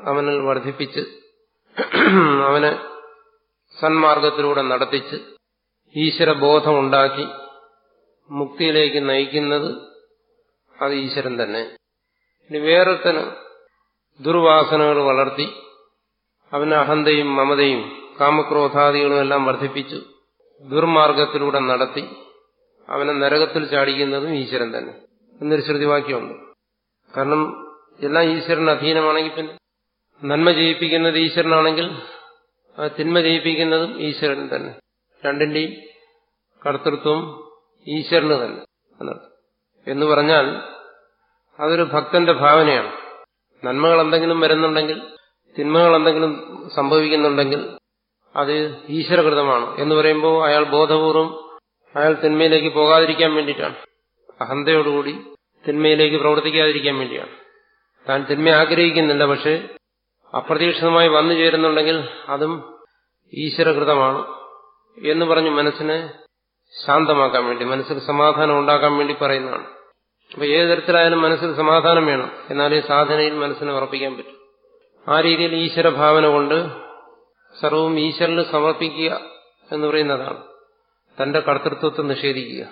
അവനിൽ വർദ്ധിപ്പിച്ച് അവനെ സന്മാർഗത്തിലൂടെ നടത്തിച്ച് ഈശ്വരബോധം ഉണ്ടാക്കി മുക്തിയിലേക്ക് നയിക്കുന്നത് അത് ഈശ്വരൻ തന്നെ ഇനി വേറൊരുത്തന് ദുർവാസനകൾ വളർത്തി അവന് അഹന്തയും മമതയും കാമക്രോധാദികളും എല്ലാം വർദ്ധിപ്പിച്ചു ദുർമാർഗത്തിലൂടെ നടത്തി അവനെ നരകത്തിൽ ചാടിക്കുന്നതും ഈശ്വരൻ തന്നെ എന്നൊരു ശ്രുതിവാക്യമുണ്ട് കാരണം എല്ലാം ഈശ്വരന് അധീനമാണെങ്കിൽ പിന്നെ നന്മ ജയിപ്പിക്കുന്നത് ഈശ്വരനാണെങ്കിൽ ആ തിന്മ ജയിപ്പിക്കുന്നതും ഈശ്വരൻ തന്നെ രണ്ടിന്റെയും കർത്തൃത്വം ഈശ്വരന് തന്നെ എന്നർത്ഥം എന്ന് പറഞ്ഞാൽ അതൊരു ഭക്തന്റെ ഭാവനയാണ് നന്മകൾ എന്തെങ്കിലും വരുന്നുണ്ടെങ്കിൽ തിന്മകൾ എന്തെങ്കിലും സംഭവിക്കുന്നുണ്ടെങ്കിൽ അത് ഈശ്വരകൃതമാണ് എന്ന് പറയുമ്പോൾ അയാൾ ബോധപൂർവം അയാൾ തിന്മയിലേക്ക് പോകാതിരിക്കാൻ വേണ്ടിയിട്ടാണ് അഹന്തയോടുകൂടി തിന്മയിലേക്ക് പ്രവർത്തിക്കാതിരിക്കാൻ വേണ്ടിയാണ് താൻ തിന്മ ആഗ്രഹിക്കുന്നില്ല പക്ഷെ അപ്രതീക്ഷിതമായി വന്നു ചേരുന്നുണ്ടെങ്കിൽ അതും ഈശ്വരകൃതമാണ് എന്ന് പറഞ്ഞ് മനസ്സിനെ ശാന്തമാക്കാൻ വേണ്ടി മനസ്സിൽ സമാധാനം ഉണ്ടാക്കാൻ വേണ്ടി പറയുന്നതാണ് അപ്പൊ ഏത് തരത്തിലായാലും മനസ്സിൽ സമാധാനം വേണം എന്നാലേ സാധനയിൽ മനസ്സിനെ ഉറപ്പിക്കാൻ പറ്റും ആ രീതിയിൽ ഈശ്വര ഭാവന കൊണ്ട് സർവവും ഈശ്വരന് സമർപ്പിക്കുക എന്ന് പറയുന്നതാണ് തന്റെ കർത്തൃത്വത്തെ നിഷേധിക്കുക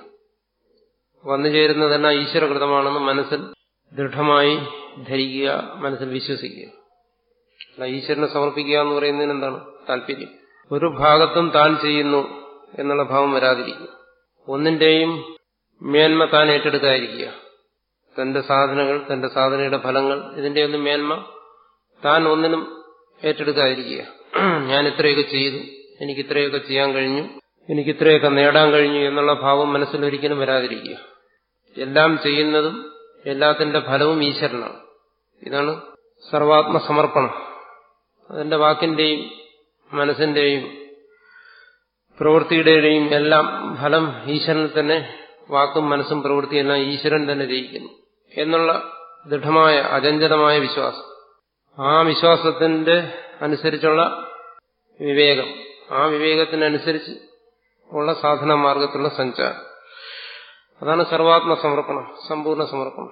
വന്നു ചേരുന്നതെല്ലാം ഈശ്വരകൃതമാണെന്ന് മനസ്സിൽ ദൃഢമായി ധരിക്കുക മനസ്സിൽ വിശ്വസിക്കുക അല്ല ഈശ്വരനെ സമർപ്പിക്കുക എന്ന് പറയുന്നതിന് എന്താണ് താല്പര്യം ഒരു ഭാഗത്തും താൻ ചെയ്യുന്നു എന്നുള്ള ഭാവം വരാതിരിക്കുക ഒന്നിന്റെയും മേന്മ താൻ ഏറ്റെടുക്കാതിരിക്കുക തന്റെ സാധനങ്ങൾ തന്റെ സാധനയുടെ ഫലങ്ങൾ ഇതിന്റെയൊന്നും മേന്മ താൻ ഒന്നിനും ഏറ്റെടുക്കാതിരിക്കുക ഞാൻ ഇത്രയൊക്കെ ചെയ്തു എനിക്ക് ഇത്രയൊക്കെ ചെയ്യാൻ കഴിഞ്ഞു എനിക്ക് ഇത്രയൊക്കെ നേടാൻ കഴിഞ്ഞു എന്നുള്ള ഭാവം മനസ്സിൽ ഒരിക്കലും വരാതിരിക്കുക എല്ലാം ചെയ്യുന്നതും എല്ലാത്തിന്റെ ഫലവും ഈശ്വരനാണ് ഇതാണ് സർവാത്മസമർപ്പണം അതിന്റെ വാക്കിന്റെയും മനസ്സിന്റെയും പ്രവൃത്തിയുടെയും എല്ലാം ഫലം ഈശ്വരനിൽ തന്നെ വാക്കും മനസ്സും പ്രവൃത്തിയെല്ലാം ഈശ്വരൻ തന്നെ ജയിക്കുന്നു എന്നുള്ള ദൃഢമായ അചഞ്ചലമായ വിശ്വാസം ആ വിശ്വാസത്തിന്റെ അനുസരിച്ചുള്ള വിവേകം ആ വിവേകത്തിനനുസരിച്ച് ഉള്ള സാധന മാർഗത്തിലുള്ള സഞ്ചാരം അതാണ് സർവാത്മ സമർപ്പണം സമ്പൂർണ്ണ സമർപ്പണം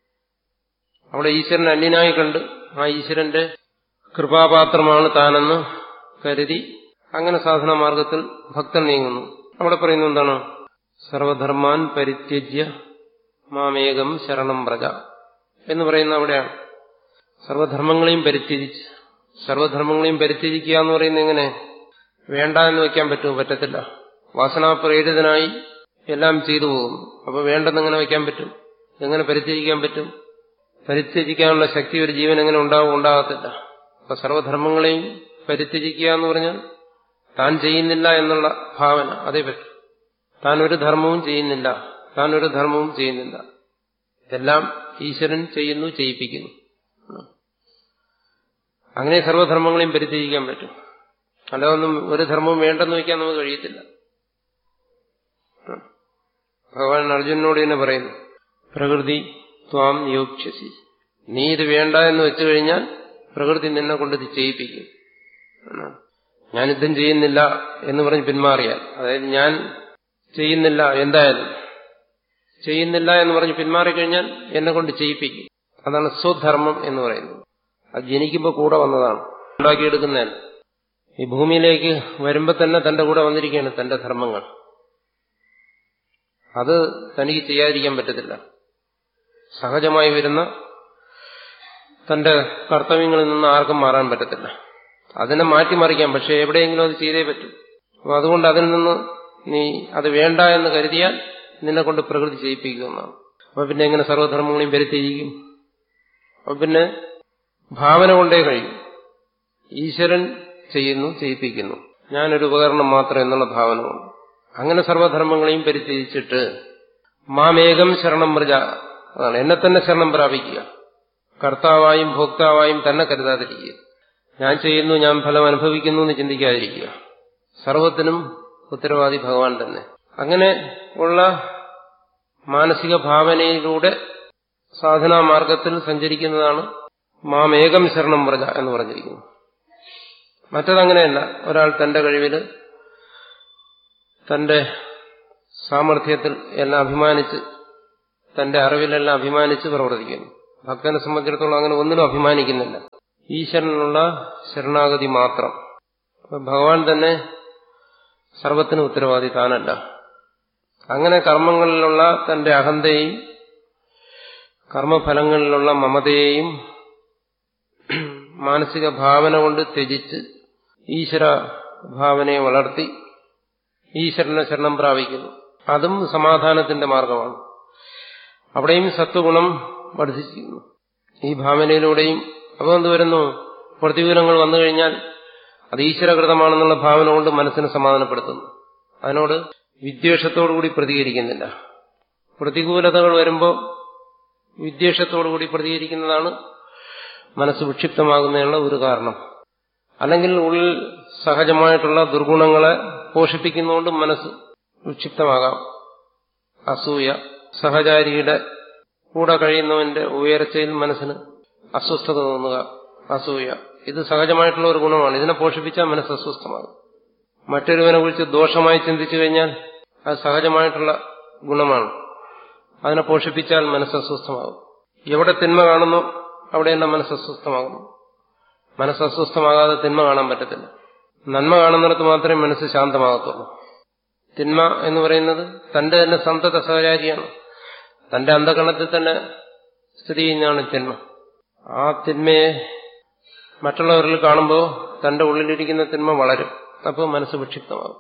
അവിടെ ഈശ്വരൻ അന്യനായി കണ്ട് ആ ഈശ്വരന്റെ കൃപാപാത്രമാണ് താനെന്ന് കരുതി അങ്ങനെ സാധന മാർഗത്തിൽ ഭക്തൻ നീങ്ങുന്നു അവിടെ പറയുന്നത് എന്താണ് സർവധർമാൻ പരിത്യജ്യ മാമേകം ശരണം പ്രജ എന്ന് പറയുന്ന അവിടെയാണ് സർവധർമ്മങ്ങളെയും പരിത്യജിച്ച് സർവധർമ്മങ്ങളെയും പരിത്യജിക്കുക എന്ന് പറയുന്നത് എങ്ങനെ വേണ്ട എന്ന് വയ്ക്കാൻ പറ്റുമോ പറ്റത്തില്ല വാസനാപ്രേരിതനായി എല്ലാം ചെയ്തു പോകുന്നു അപ്പൊ വേണ്ടെന്നെങ്ങനെ വയ്ക്കാൻ പറ്റും എങ്ങനെ പരിത്യജിക്കാൻ പറ്റും പരിത്യജിക്കാനുള്ള ശക്തി ഒരു ജീവൻ എങ്ങനെ ഉണ്ടാവും ഉണ്ടാകത്തില്ല അപ്പൊ സർവധർമ്മങ്ങളെയും പരിത്യജിക്കുക എന്ന് പറഞ്ഞാൽ താൻ ചെയ്യുന്നില്ല എന്നുള്ള ഭാവന അതേ പറ്റും താൻ ഒരു ധർമ്മവും ചെയ്യുന്നില്ല താൻ ഒരു ധർമ്മവും ചെയ്യുന്നില്ല ഇതെല്ലാം ഈശ്വരൻ ചെയ്യുന്നു ചെയ്യിപ്പിക്കുന്നു അങ്ങനെ സർവധർമ്മങ്ങളെയും പരിത്യജിക്കാൻ പറ്റും അല്ലാതൊന്നും ഒരു ധർമ്മവും വേണ്ടെന്ന് വയ്ക്കാൻ നമുക്ക് കഴിയത്തില്ല ഭഗവാൻ അർജുനോട് തന്നെ പറയുന്നു പ്രകൃതി ത്വാം യോക്ഷ്യസി നീ ഇത് വേണ്ട എന്ന് വെച്ചു കഴിഞ്ഞാൽ പ്രകൃതി നിന്നെ കൊണ്ട് ഇത് ചെയ്യിപ്പിക്കും ഞാൻ യുദ്ധം ചെയ്യുന്നില്ല എന്ന് പറഞ്ഞ് പിന്മാറിയാൽ അതായത് ഞാൻ ചെയ്യുന്നില്ല എന്തായാലും ചെയ്യുന്നില്ല എന്ന് പറഞ്ഞ് പിന്മാറിക്കഴിഞ്ഞാൽ എന്നെ കൊണ്ട് ചെയ്യിപ്പിക്കും അതാണ് സ്വധർമ്മം എന്ന് പറയുന്നത് അത് ജനിക്കുമ്പോൾ കൂടെ വന്നതാണ് ഉണ്ടാക്കിയെടുക്കുന്നതല്ല ഈ ഭൂമിയിലേക്ക് വരുമ്പോൾ തന്നെ തന്റെ കൂടെ വന്നിരിക്കുകയാണ് തന്റെ ധർമ്മങ്ങൾ അത് തനിക്ക് ചെയ്യാതിരിക്കാൻ പറ്റത്തില്ല സഹജമായി വരുന്ന തന്റെ കർത്തവ്യങ്ങളിൽ നിന്ന് ആർക്കും മാറാൻ പറ്റത്തില്ല അതിനെ മാറ്റിമറിക്കാം പക്ഷെ എവിടെയെങ്കിലും അത് ചെയ്തേ പറ്റും അപ്പൊ അതുകൊണ്ട് അതിൽ നിന്ന് നീ അത് വേണ്ട എന്ന് കരുതിയാൽ നിന്നെ കൊണ്ട് പ്രകൃതി ചെയ്യിപ്പിക്കുമെന്നാണ് അപ്പൊ പിന്നെ എങ്ങനെ സർവ്വധർമ്മങ്ങളെയും വരുത്തിയിരിക്കും അപ്പൊ പിന്നെ ഭാവന കൊണ്ടേ കഴിയും ഈശ്വരൻ ചെയ്യുന്നു ചെയ്യിപ്പിക്കുന്നു ഞാനൊരു ഉപകരണം മാത്രം എന്നുള്ള ഭാവന കൊണ്ട് അങ്ങനെ സർവ്വധർമ്മങ്ങളെയും പരിത്യജിച്ചിട്ട് മാമേകം ശരണം പ്രജ അതാണ് എന്നെ തന്നെ ശരണം പ്രാപിക്കുക കർത്താവായും ഭോക്താവായും തന്നെ കരുതാതിരിക്കുക ഞാൻ ചെയ്യുന്നു ഞാൻ ഫലം അനുഭവിക്കുന്നു എന്ന് ചിന്തിക്കാതിരിക്കുക സർവത്തിനും ഉത്തരവാദി ഭഗവാൻ തന്നെ അങ്ങനെ ഉള്ള മാനസിക ഭാവനയിലൂടെ സാധനാ മാർഗത്തിൽ സഞ്ചരിക്കുന്നതാണ് മാമേകം ശരണം പ്രജ എന്ന് പറഞ്ഞിരിക്കുന്നു മറ്റതങ്ങനെയല്ല ഒരാൾ തന്റെ കഴിവിൽ തന്റെ സാമർഥ്യത്തിൽ എല്ലാം അഭിമാനിച്ച് തന്റെ അറിവിലെല്ലാം അഭിമാനിച്ച് പ്രവർത്തിക്കുന്നു ഭക്തനെ സംബന്ധിച്ചിടത്തോളം അങ്ങനെ ഒന്നിനും അഭിമാനിക്കുന്നില്ല ഈശ്വരനുള്ള ശരണാഗതി മാത്രം ഭഗവാൻ തന്നെ സർവത്തിന് ഉത്തരവാദി താനല്ല അങ്ങനെ കർമ്മങ്ങളിലുള്ള തന്റെ അഹന്തയെയും കർമ്മഫലങ്ങളിലുള്ള മമതയെയും മാനസിക ഭാവന കൊണ്ട് ത്യജിച്ച് ഈശ്വര ഭാവനയെ വളർത്തി ഈശ്വരനെ ശരണം പ്രാപിക്കുന്നു അതും സമാധാനത്തിന്റെ മാർഗമാണ് അവിടെയും സത്വഗുണം വർദ്ധിച്ചിരിക്കുന്നു ഈ ഭാവനയിലൂടെയും അപ്പോൾ എന്ത് വരുന്നു പ്രതികൂലങ്ങൾ വന്നു കഴിഞ്ഞാൽ അത് ഈശ്വരകൃതമാണെന്നുള്ള ഭാവന കൊണ്ട് മനസ്സിനെ സമാധാനപ്പെടുത്തുന്നു അതിനോട് വിദ്വേഷത്തോടുകൂടി പ്രതികരിക്കുന്നില്ല പ്രതികൂലതകൾ വരുമ്പോൾ വിദ്വേഷത്തോടുകൂടി പ്രതികരിക്കുന്നതാണ് മനസ്സ് വിക്ഷിപ്തമാകുന്നതിനുള്ള ഒരു കാരണം അല്ലെങ്കിൽ ഉള്ളിൽ സഹജമായിട്ടുള്ള ദുർഗുണങ്ങളെ പോഷിപ്പിക്കുന്നതുകൊണ്ട് മനസ്സ് വിക്ഷിപ്തമാകാം അസൂയ സഹചാരിയുടെ കൂടെ കഴിയുന്നവന്റെ ഉയർച്ചയിൽ മനസ്സിന് അസ്വസ്ഥത തോന്നുക അസൂയ ഇത് സഹജമായിട്ടുള്ള ഒരു ഗുണമാണ് ഇതിനെ പോഷിപ്പിച്ചാൽ മനസ്സ് അസ്വസ്ഥമാകും മറ്റൊരുവനെ കുറിച്ച് ദോഷമായി ചിന്തിച്ചു കഴിഞ്ഞാൽ അത് സഹജമായിട്ടുള്ള ഗുണമാണ് അതിനെ പോഷിപ്പിച്ചാൽ മനസ്സ് അസ്വസ്ഥമാകും എവിടെ തിന്മ കാണുന്നു അവിടെയെല്ലാം മനസ്സ് അസ്വസ്ഥമാകുന്നു മനസ്സ് അസ്വസ്ഥമാകാതെ തിന്മ കാണാൻ പറ്റത്തില്ല നന്മ കാണുന്നിടത്ത് മാത്രമേ മനസ്സ് ശാന്തമാകത്തുള്ളൂ തിന്മ എന്ന് പറയുന്നത് തന്റെ തന്നെ സന്തത സഹചാരിയാണ് തന്റെ അന്ധകരണത്തിൽ തന്നെ സ്ഥിതി ചെയ്യുന്നതാണ് തിന്മ ആ തിന്മയെ മറ്റുള്ളവരിൽ കാണുമ്പോൾ തന്റെ ഉള്ളിലിരിക്കുന്ന തിന്മ വളരും അപ്പോൾ മനസ്സ് വിക്ഷിപ്തമാകും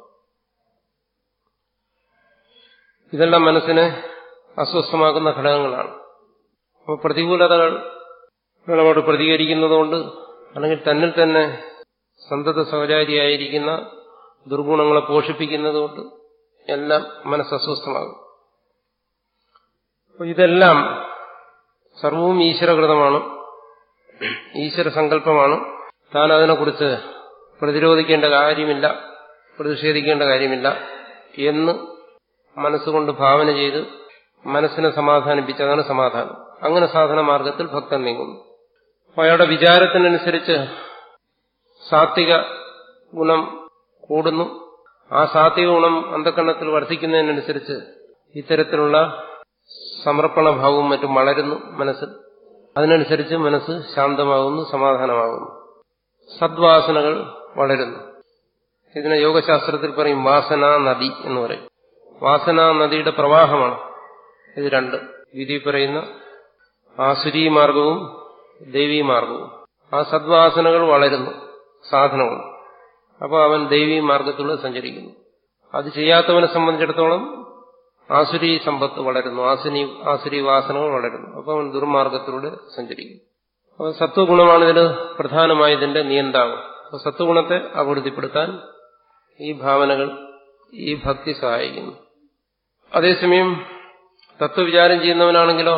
ഇതെല്ലാം മനസ്സിനെ അസ്വസ്ഥമാക്കുന്ന ഘടകങ്ങളാണ് അപ്പോൾ പ്രതികൂലതകൾ നമ്മളോട് പ്രതികരിക്കുന്നതുകൊണ്ട് അല്ലെങ്കിൽ തന്നിൽ തന്നെ സന്തത സഹചാരിയായിരിക്കുന്ന ദുർഗുണങ്ങളെ പോഷിപ്പിക്കുന്നതുകൊണ്ട് എല്ലാം മനസ്സ് അസ്വസ്ഥമാകും അപ്പോൾ ഇതെല്ലാം സർവവും ഈശ്വരകൃതമാണ് ഈശ്വര സങ്കല്പമാണ് താൻ അതിനെക്കുറിച്ച് പ്രതിരോധിക്കേണ്ട കാര്യമില്ല പ്രതിഷേധിക്കേണ്ട കാര്യമില്ല എന്ന് മനസ്സുകൊണ്ട് ഭാവന ചെയ്ത് മനസ്സിനെ സമാധാനിപ്പിച്ച് അതാണ് സമാധാനം അങ്ങനെ സാധന മാർഗത്തിൽ ഭക്തൻ നീങ്ങുന്നു അപ്പോൾ അയാളുടെ വിചാരത്തിനനുസരിച്ച് സാത്വിക ഗുണം കൂടുന്നു ആ സാത്വിക ഗുണം അന്ധക്കരണത്തിൽ വർദ്ധിക്കുന്നതിനനുസരിച്ച് ഇത്തരത്തിലുള്ള സമർപ്പണ ഭാവവും മറ്റും വളരുന്നു മനസ്സിൽ അതിനനുസരിച്ച് മനസ്സ് ശാന്തമാകുന്നു സമാധാനമാകുന്നു സദ്വാസനകൾ വളരുന്നു ഇതിനെ യോഗശാസ്ത്രത്തിൽ പറയും വാസനാ നദി എന്ന് പറയും വാസനാ നദിയുടെ പ്രവാഹമാണ് ഇത് രണ്ട് വിധി പറയുന്ന ആസുരീ മാർഗവും ദൈവീ മാർഗവും ആ സദ്വാസനകൾ വളരുന്നു സാധനമാണ് അപ്പോൾ അവൻ ദൈവീ മാർഗത്തിലൂടെ സഞ്ചരിക്കുന്നു അത് ചെയ്യാത്തവനെ സംബന്ധിച്ചിടത്തോളം ആസുരി സമ്പത്ത് വളരുന്നു ആസുരി ആസുരി വാസനകൾ വളരുന്നു അപ്പോൾ അവൻ ദുർമാർഗത്തിലൂടെ സഞ്ചരിക്കും അപ്പോൾ സത്വഗുണമാണ് ഇതിന് പ്രധാനമായ ഇതിന്റെ നിയന്താവ് അപ്പോൾ സത്വഗുണത്തെ അഭിവൃദ്ധിപ്പെടുത്താൻ ഈ ഭാവനകൾ ഈ ഭക്തി സഹായിക്കുന്നു അതേസമയം തത്വവിചാരം ചെയ്യുന്നവനാണെങ്കിലോ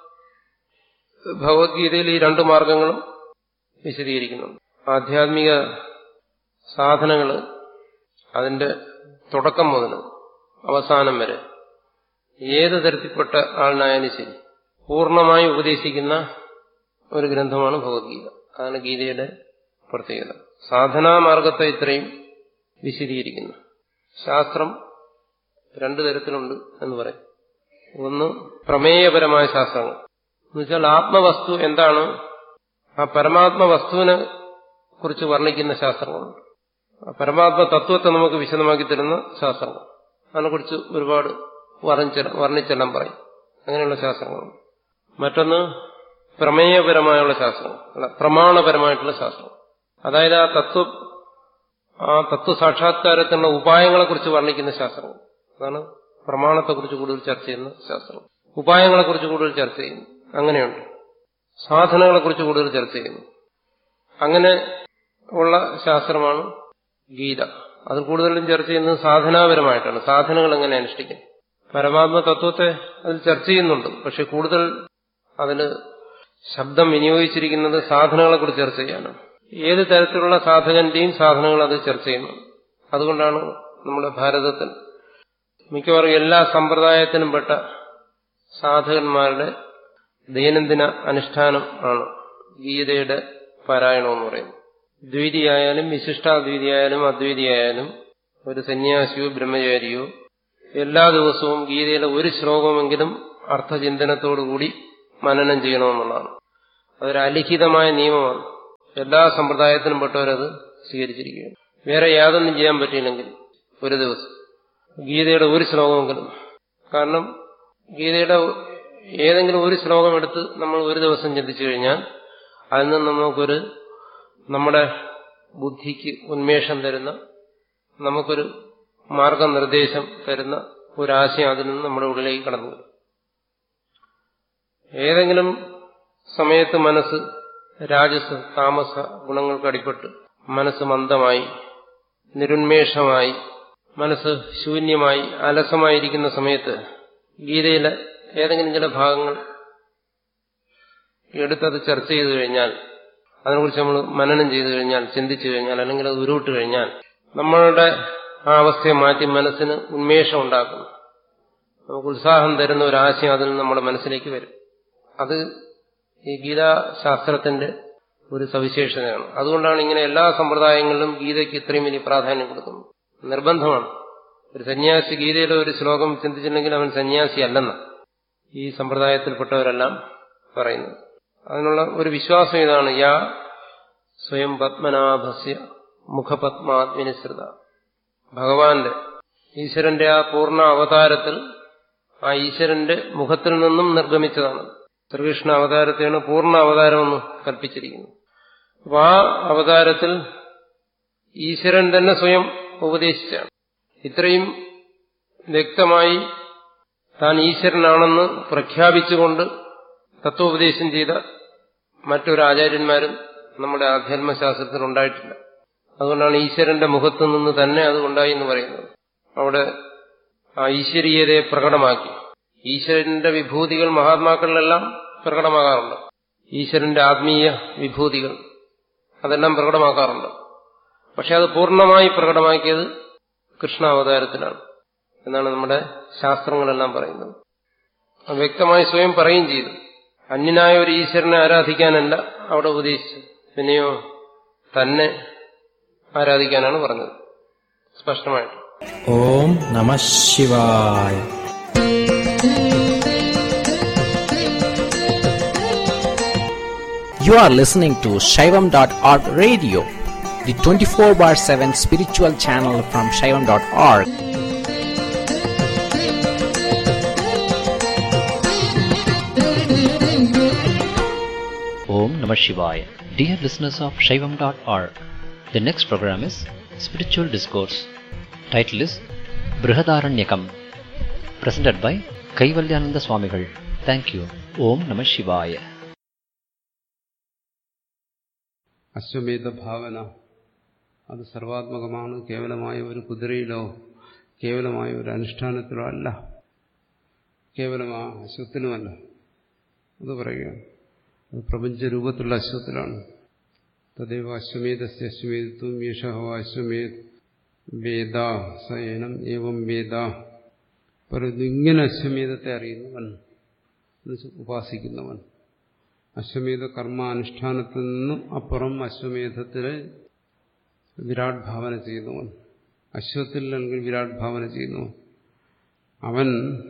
ഭഗവത്ഗീതയിൽ ഈ രണ്ട് മാർഗങ്ങളും വിശദീകരിക്കുന്നുണ്ട് ആധ്യാത്മിക സാധനങ്ങൾ അതിന്റെ തുടക്കം മുതൽ അവസാനം വരെ ഏത് തരത്തിൽപ്പെട്ട ആളിനായാലും ശരി പൂർണ്ണമായി ഉപദേശിക്കുന്ന ഒരു ഗ്രന്ഥമാണ് ഭഗവത്ഗീത അതാണ് ഗീതയുടെ പ്രത്യേകത സാധനാമാർഗത്തെ ഇത്രയും വിശദീകരിക്കുന്നു ശാസ്ത്രം രണ്ടു തരത്തിലുണ്ട് എന്ന് പറയും ഒന്ന് പ്രമേയപരമായ ശാസ്ത്രങ്ങൾ എന്നുവെച്ചാൽ ആത്മവസ്തു എന്താണ് ആ പരമാത്മ വസ്തുവിനെ കുറിച്ച് വർണ്ണിക്കുന്ന ശാസ്ത്രങ്ങളുണ്ട് ആ പരമാത്മ തത്വത്തെ നമുക്ക് വിശദമാക്കി തരുന്ന ശാസ്ത്രങ്ങൾ അതിനെക്കുറിച്ച് ഒരുപാട് വർണ്ണിച്ചെല്ലാം പറയും അങ്ങനെയുള്ള ശാസ്ത്രങ്ങളുണ്ട് മറ്റൊന്ന് പ്രമേയപരമായുള്ള ശാസ്ത്രങ്ങൾ അല്ല പ്രമാണപരമായിട്ടുള്ള ശാസ്ത്രം അതായത് ആ തത്വ ആ തത്വസാക്ഷാത്കാരത്തിനുള്ള ഉപായങ്ങളെക്കുറിച്ച് വർണ്ണിക്കുന്ന ശാസ്ത്രങ്ങൾ അതാണ് പ്രമാണത്തെക്കുറിച്ച് കൂടുതൽ ചർച്ച ചെയ്യുന്ന ശാസ്ത്രം ഉപായങ്ങളെക്കുറിച്ച് കൂടുതൽ ചർച്ച ചെയ്യുന്നു അങ്ങനെയുണ്ട് സാധനങ്ങളെക്കുറിച്ച് കൂടുതൽ ചർച്ച ചെയ്യുന്നു അങ്ങനെ ഉള്ള ശാസ്ത്രമാണ് ഗീത അത് കൂടുതലും ചർച്ച ചെയ്യുന്നത് സാധനാപരമായിട്ടാണ് സാധനങ്ങൾ എങ്ങനെ അനുഷ്ഠിക്കും പരമാത്മ തത്വത്തെ അതിൽ ചർച്ച ചെയ്യുന്നുണ്ട് പക്ഷെ കൂടുതൽ അതിൽ ശബ്ദം വിനിയോഗിച്ചിരിക്കുന്നത് സാധനങ്ങളെക്കുറിച്ച് ചർച്ച ചെയ്യാനാണ് ഏത് തരത്തിലുള്ള സാധകന്റെയും സാധനങ്ങൾ അത് ചർച്ച ചെയ്യുന്നു അതുകൊണ്ടാണ് നമ്മുടെ ഭാരതത്തിൽ മിക്കവാറും എല്ലാ സമ്പ്രദായത്തിനും പെട്ട സാധകന്മാരുടെ ദൈനംദിന അനുഷ്ഠാനം ആണ് ഗീതയുടെ പാരായണം എന്ന് പറയുന്നത് ദ്വീതിയായാലും വിശിഷ്ടാദ്വീതിയായാലും അദ്വൈതിയായാലും ഒരു സന്യാസിയോ ബ്രഹ്മചാരിയോ എല്ലാ ദിവസവും ഗീതയിലെ ഒരു ശ്ലോകമെങ്കിലും അർത്ഥചിന്തനത്തോടുകൂടി മനനം ചെയ്യണമെന്നുള്ളതാണ് അതൊരു അലിഖിതമായ നിയമമാണ് എല്ലാ സമ്പ്രദായത്തിനും പെട്ടവരത് സ്വീകരിച്ചിരിക്കുകയാണ് വേറെ യാതൊന്നും ചെയ്യാൻ പറ്റിയില്ലെങ്കിൽ ഒരു ദിവസം ഗീതയുടെ ഒരു ശ്ലോകമെങ്കിലും കാരണം ഗീതയുടെ ഏതെങ്കിലും ഒരു ശ്ലോകം എടുത്ത് നമ്മൾ ഒരു ദിവസം ചിന്തിച്ചു കഴിഞ്ഞാൽ അതിൽ നിന്ന് നമുക്കൊരു നമ്മുടെ ബുദ്ധിക്ക് ഉന്മേഷം തരുന്ന നമുക്കൊരു മാർഗനിർദ്ദേശം തരുന്ന ഒരാശയം അതിൽ നിന്ന് നമ്മുടെ ഉള്ളിലേക്ക് കടന്നു വരും ഏതെങ്കിലും സമയത്ത് മനസ്സ് രാജസ് താമസ ഗുണങ്ങൾക്ക് അടിപ്പെട്ട് മനസ്സ് മന്ദമായി നിരുന്മേഷമായി മനസ്സ് ശൂന്യമായി അലസമായിരിക്കുന്ന സമയത്ത് ഗീതയിലെ ഏതെങ്കിലും ചില ഭാഗങ്ങൾ എടുത്തത് ചർച്ച ചെയ്തു കഴിഞ്ഞാൽ അതിനെക്കുറിച്ച് നമ്മൾ മനനം ചെയ്തു കഴിഞ്ഞാൽ ചിന്തിച്ചു കഴിഞ്ഞാൽ അല്ലെങ്കിൽ അത് ഉരുവിട്ട് കഴിഞ്ഞാൽ നമ്മളുടെ ആ അവസ്ഥയെ മാറ്റി മനസ്സിന് ഉന്മേഷം ഉണ്ടാക്കുന്നു നമുക്ക് ഉത്സാഹം തരുന്ന ഒരു ആശയം അതിൽ നിന്ന് നമ്മുടെ മനസ്സിലേക്ക് വരും അത് ഈ ഗീതാശാസ്ത്രത്തിന്റെ ഒരു സവിശേഷതയാണ് അതുകൊണ്ടാണ് ഇങ്ങനെ എല്ലാ സമ്പ്രദായങ്ങളിലും ഗീതയ്ക്ക് ഇത്രയും വലിയ പ്രാധാന്യം കൊടുക്കുന്നത് നിർബന്ധമാണ് ഒരു സന്യാസി ഗീതയിലെ ഒരു ശ്ലോകം ചിന്തിച്ചിട്ടുണ്ടെങ്കിൽ അവൻ സന്യാസി അല്ലെന്ന ഈ സമ്പ്രദായത്തിൽപ്പെട്ടവരെല്ലാം പറയുന്നത് അതിനുള്ള ഒരു വിശ്വാസം ഇതാണ് യാ സ്വയം പത്മനാഭസ്യ മുഖപത്മാത്മിനിസൃത ഭഗവാന്റെ ഈശ്വരന്റെ ആ പൂർണ്ണ അവതാരത്തിൽ ആ ഈശ്വരന്റെ മുഖത്തിൽ നിന്നും നിർഗമിച്ചതാണ് ശ്രീകൃഷ്ണ അവതാരത്തെയാണ് പൂർണ്ണ അവതാരമെന്ന് കൽപ്പിച്ചിരിക്കുന്നത് അപ്പൊ ആ അവതാരത്തിൽ ഈശ്വരൻ തന്നെ സ്വയം ഉപദേശിച്ചാണ് ഇത്രയും വ്യക്തമായി താൻ ഈശ്വരനാണെന്ന് പ്രഖ്യാപിച്ചുകൊണ്ട് തത്വോപദേശം ചെയ്ത മറ്റൊരു ആചാര്യന്മാരും നമ്മുടെ ആധ്യാത്മശാസ്ത്രത്തിൽ ഉണ്ടായിട്ടില്ല അതുകൊണ്ടാണ് ഈശ്വരന്റെ മുഖത്തു നിന്ന് തന്നെ അത് ഉണ്ടായി എന്ന് പറയുന്നത് അവിടെ ആ ഈശ്വരീയതയെ പ്രകടമാക്കി ഈശ്വരന്റെ വിഭൂതികൾ മഹാത്മാക്കളിലെല്ലാം പ്രകടമാകാറുണ്ട് ഈശ്വരന്റെ ആത്മീയ വിഭൂതികൾ അതെല്ലാം പ്രകടമാക്കാറുണ്ട് പക്ഷെ അത് പൂർണ്ണമായി പ്രകടമാക്കിയത് കൃഷ്ണാവതാരത്തിലാണ് എന്നാണ് നമ്മുടെ ശാസ്ത്രങ്ങളെല്ലാം പറയുന്നത് അത് വ്യക്തമായി സ്വയം പറയുകയും ചെയ്തു അന്യനായ ഒരു ഈശ്വരനെ ആരാധിക്കാനല്ല അവിടെ ഉപദേശിച്ചത് പിന്നെയോ തന്നെ ആരാധിക്കാനാണ് പറഞ്ഞത് സ്പഷ്ടമായിട്ട് ഓം നമ ശിവായ You are listening to Shaivam.org radio, the 24 bar 7 spiritual channel from Shaivam.org. Om Namah Shivaya. Dear listeners of Shaivam.org, the next program is Spiritual Discourse. Title is Brihadaranyakam. Presented by Kaivalyananda Swamigal. Thank you. Om Namah Shivaya. Ashwamedha ഭാവന അത് സർവാത്മകമാണ് കേവലമായ ഒരു കുതിരയിലോ കേവലമായ ഒരു അനുഷ്ഠാനത്തിലോ അല്ല കേവലമാ അശ്വത്തിനുമല്ല അത് പറയുകയാണ് അത് പ്രപഞ്ചരൂപത്തിലുള്ള അശ്വത്തിലാണ് തദൈവ അശ്വമേധസ്യ അശ്വമേധത്വം യേശഹ അശ്വമേധ് വേദ സയനം ഏവം വേദ പറയുന്നു ഇങ്ങനെ അശ്വമേധത്തെ അറിയുന്നവൻ എന്നുവെച്ചാൽ ഉപാസിക്കുന്നവൻ അശ്വമേധ കർമാനുഷ്ഠാനത്തിൽ നിന്നും അപ്പുറം അശ്വമേധത്തിലെ വിരാട് ഭാവന ചെയ്യുന്നവൻ അശ്വത്തിൽ അല്ലെങ്കിൽ വിരാട് ഭാവന ചെയ്യുന്നവൻ അവൻ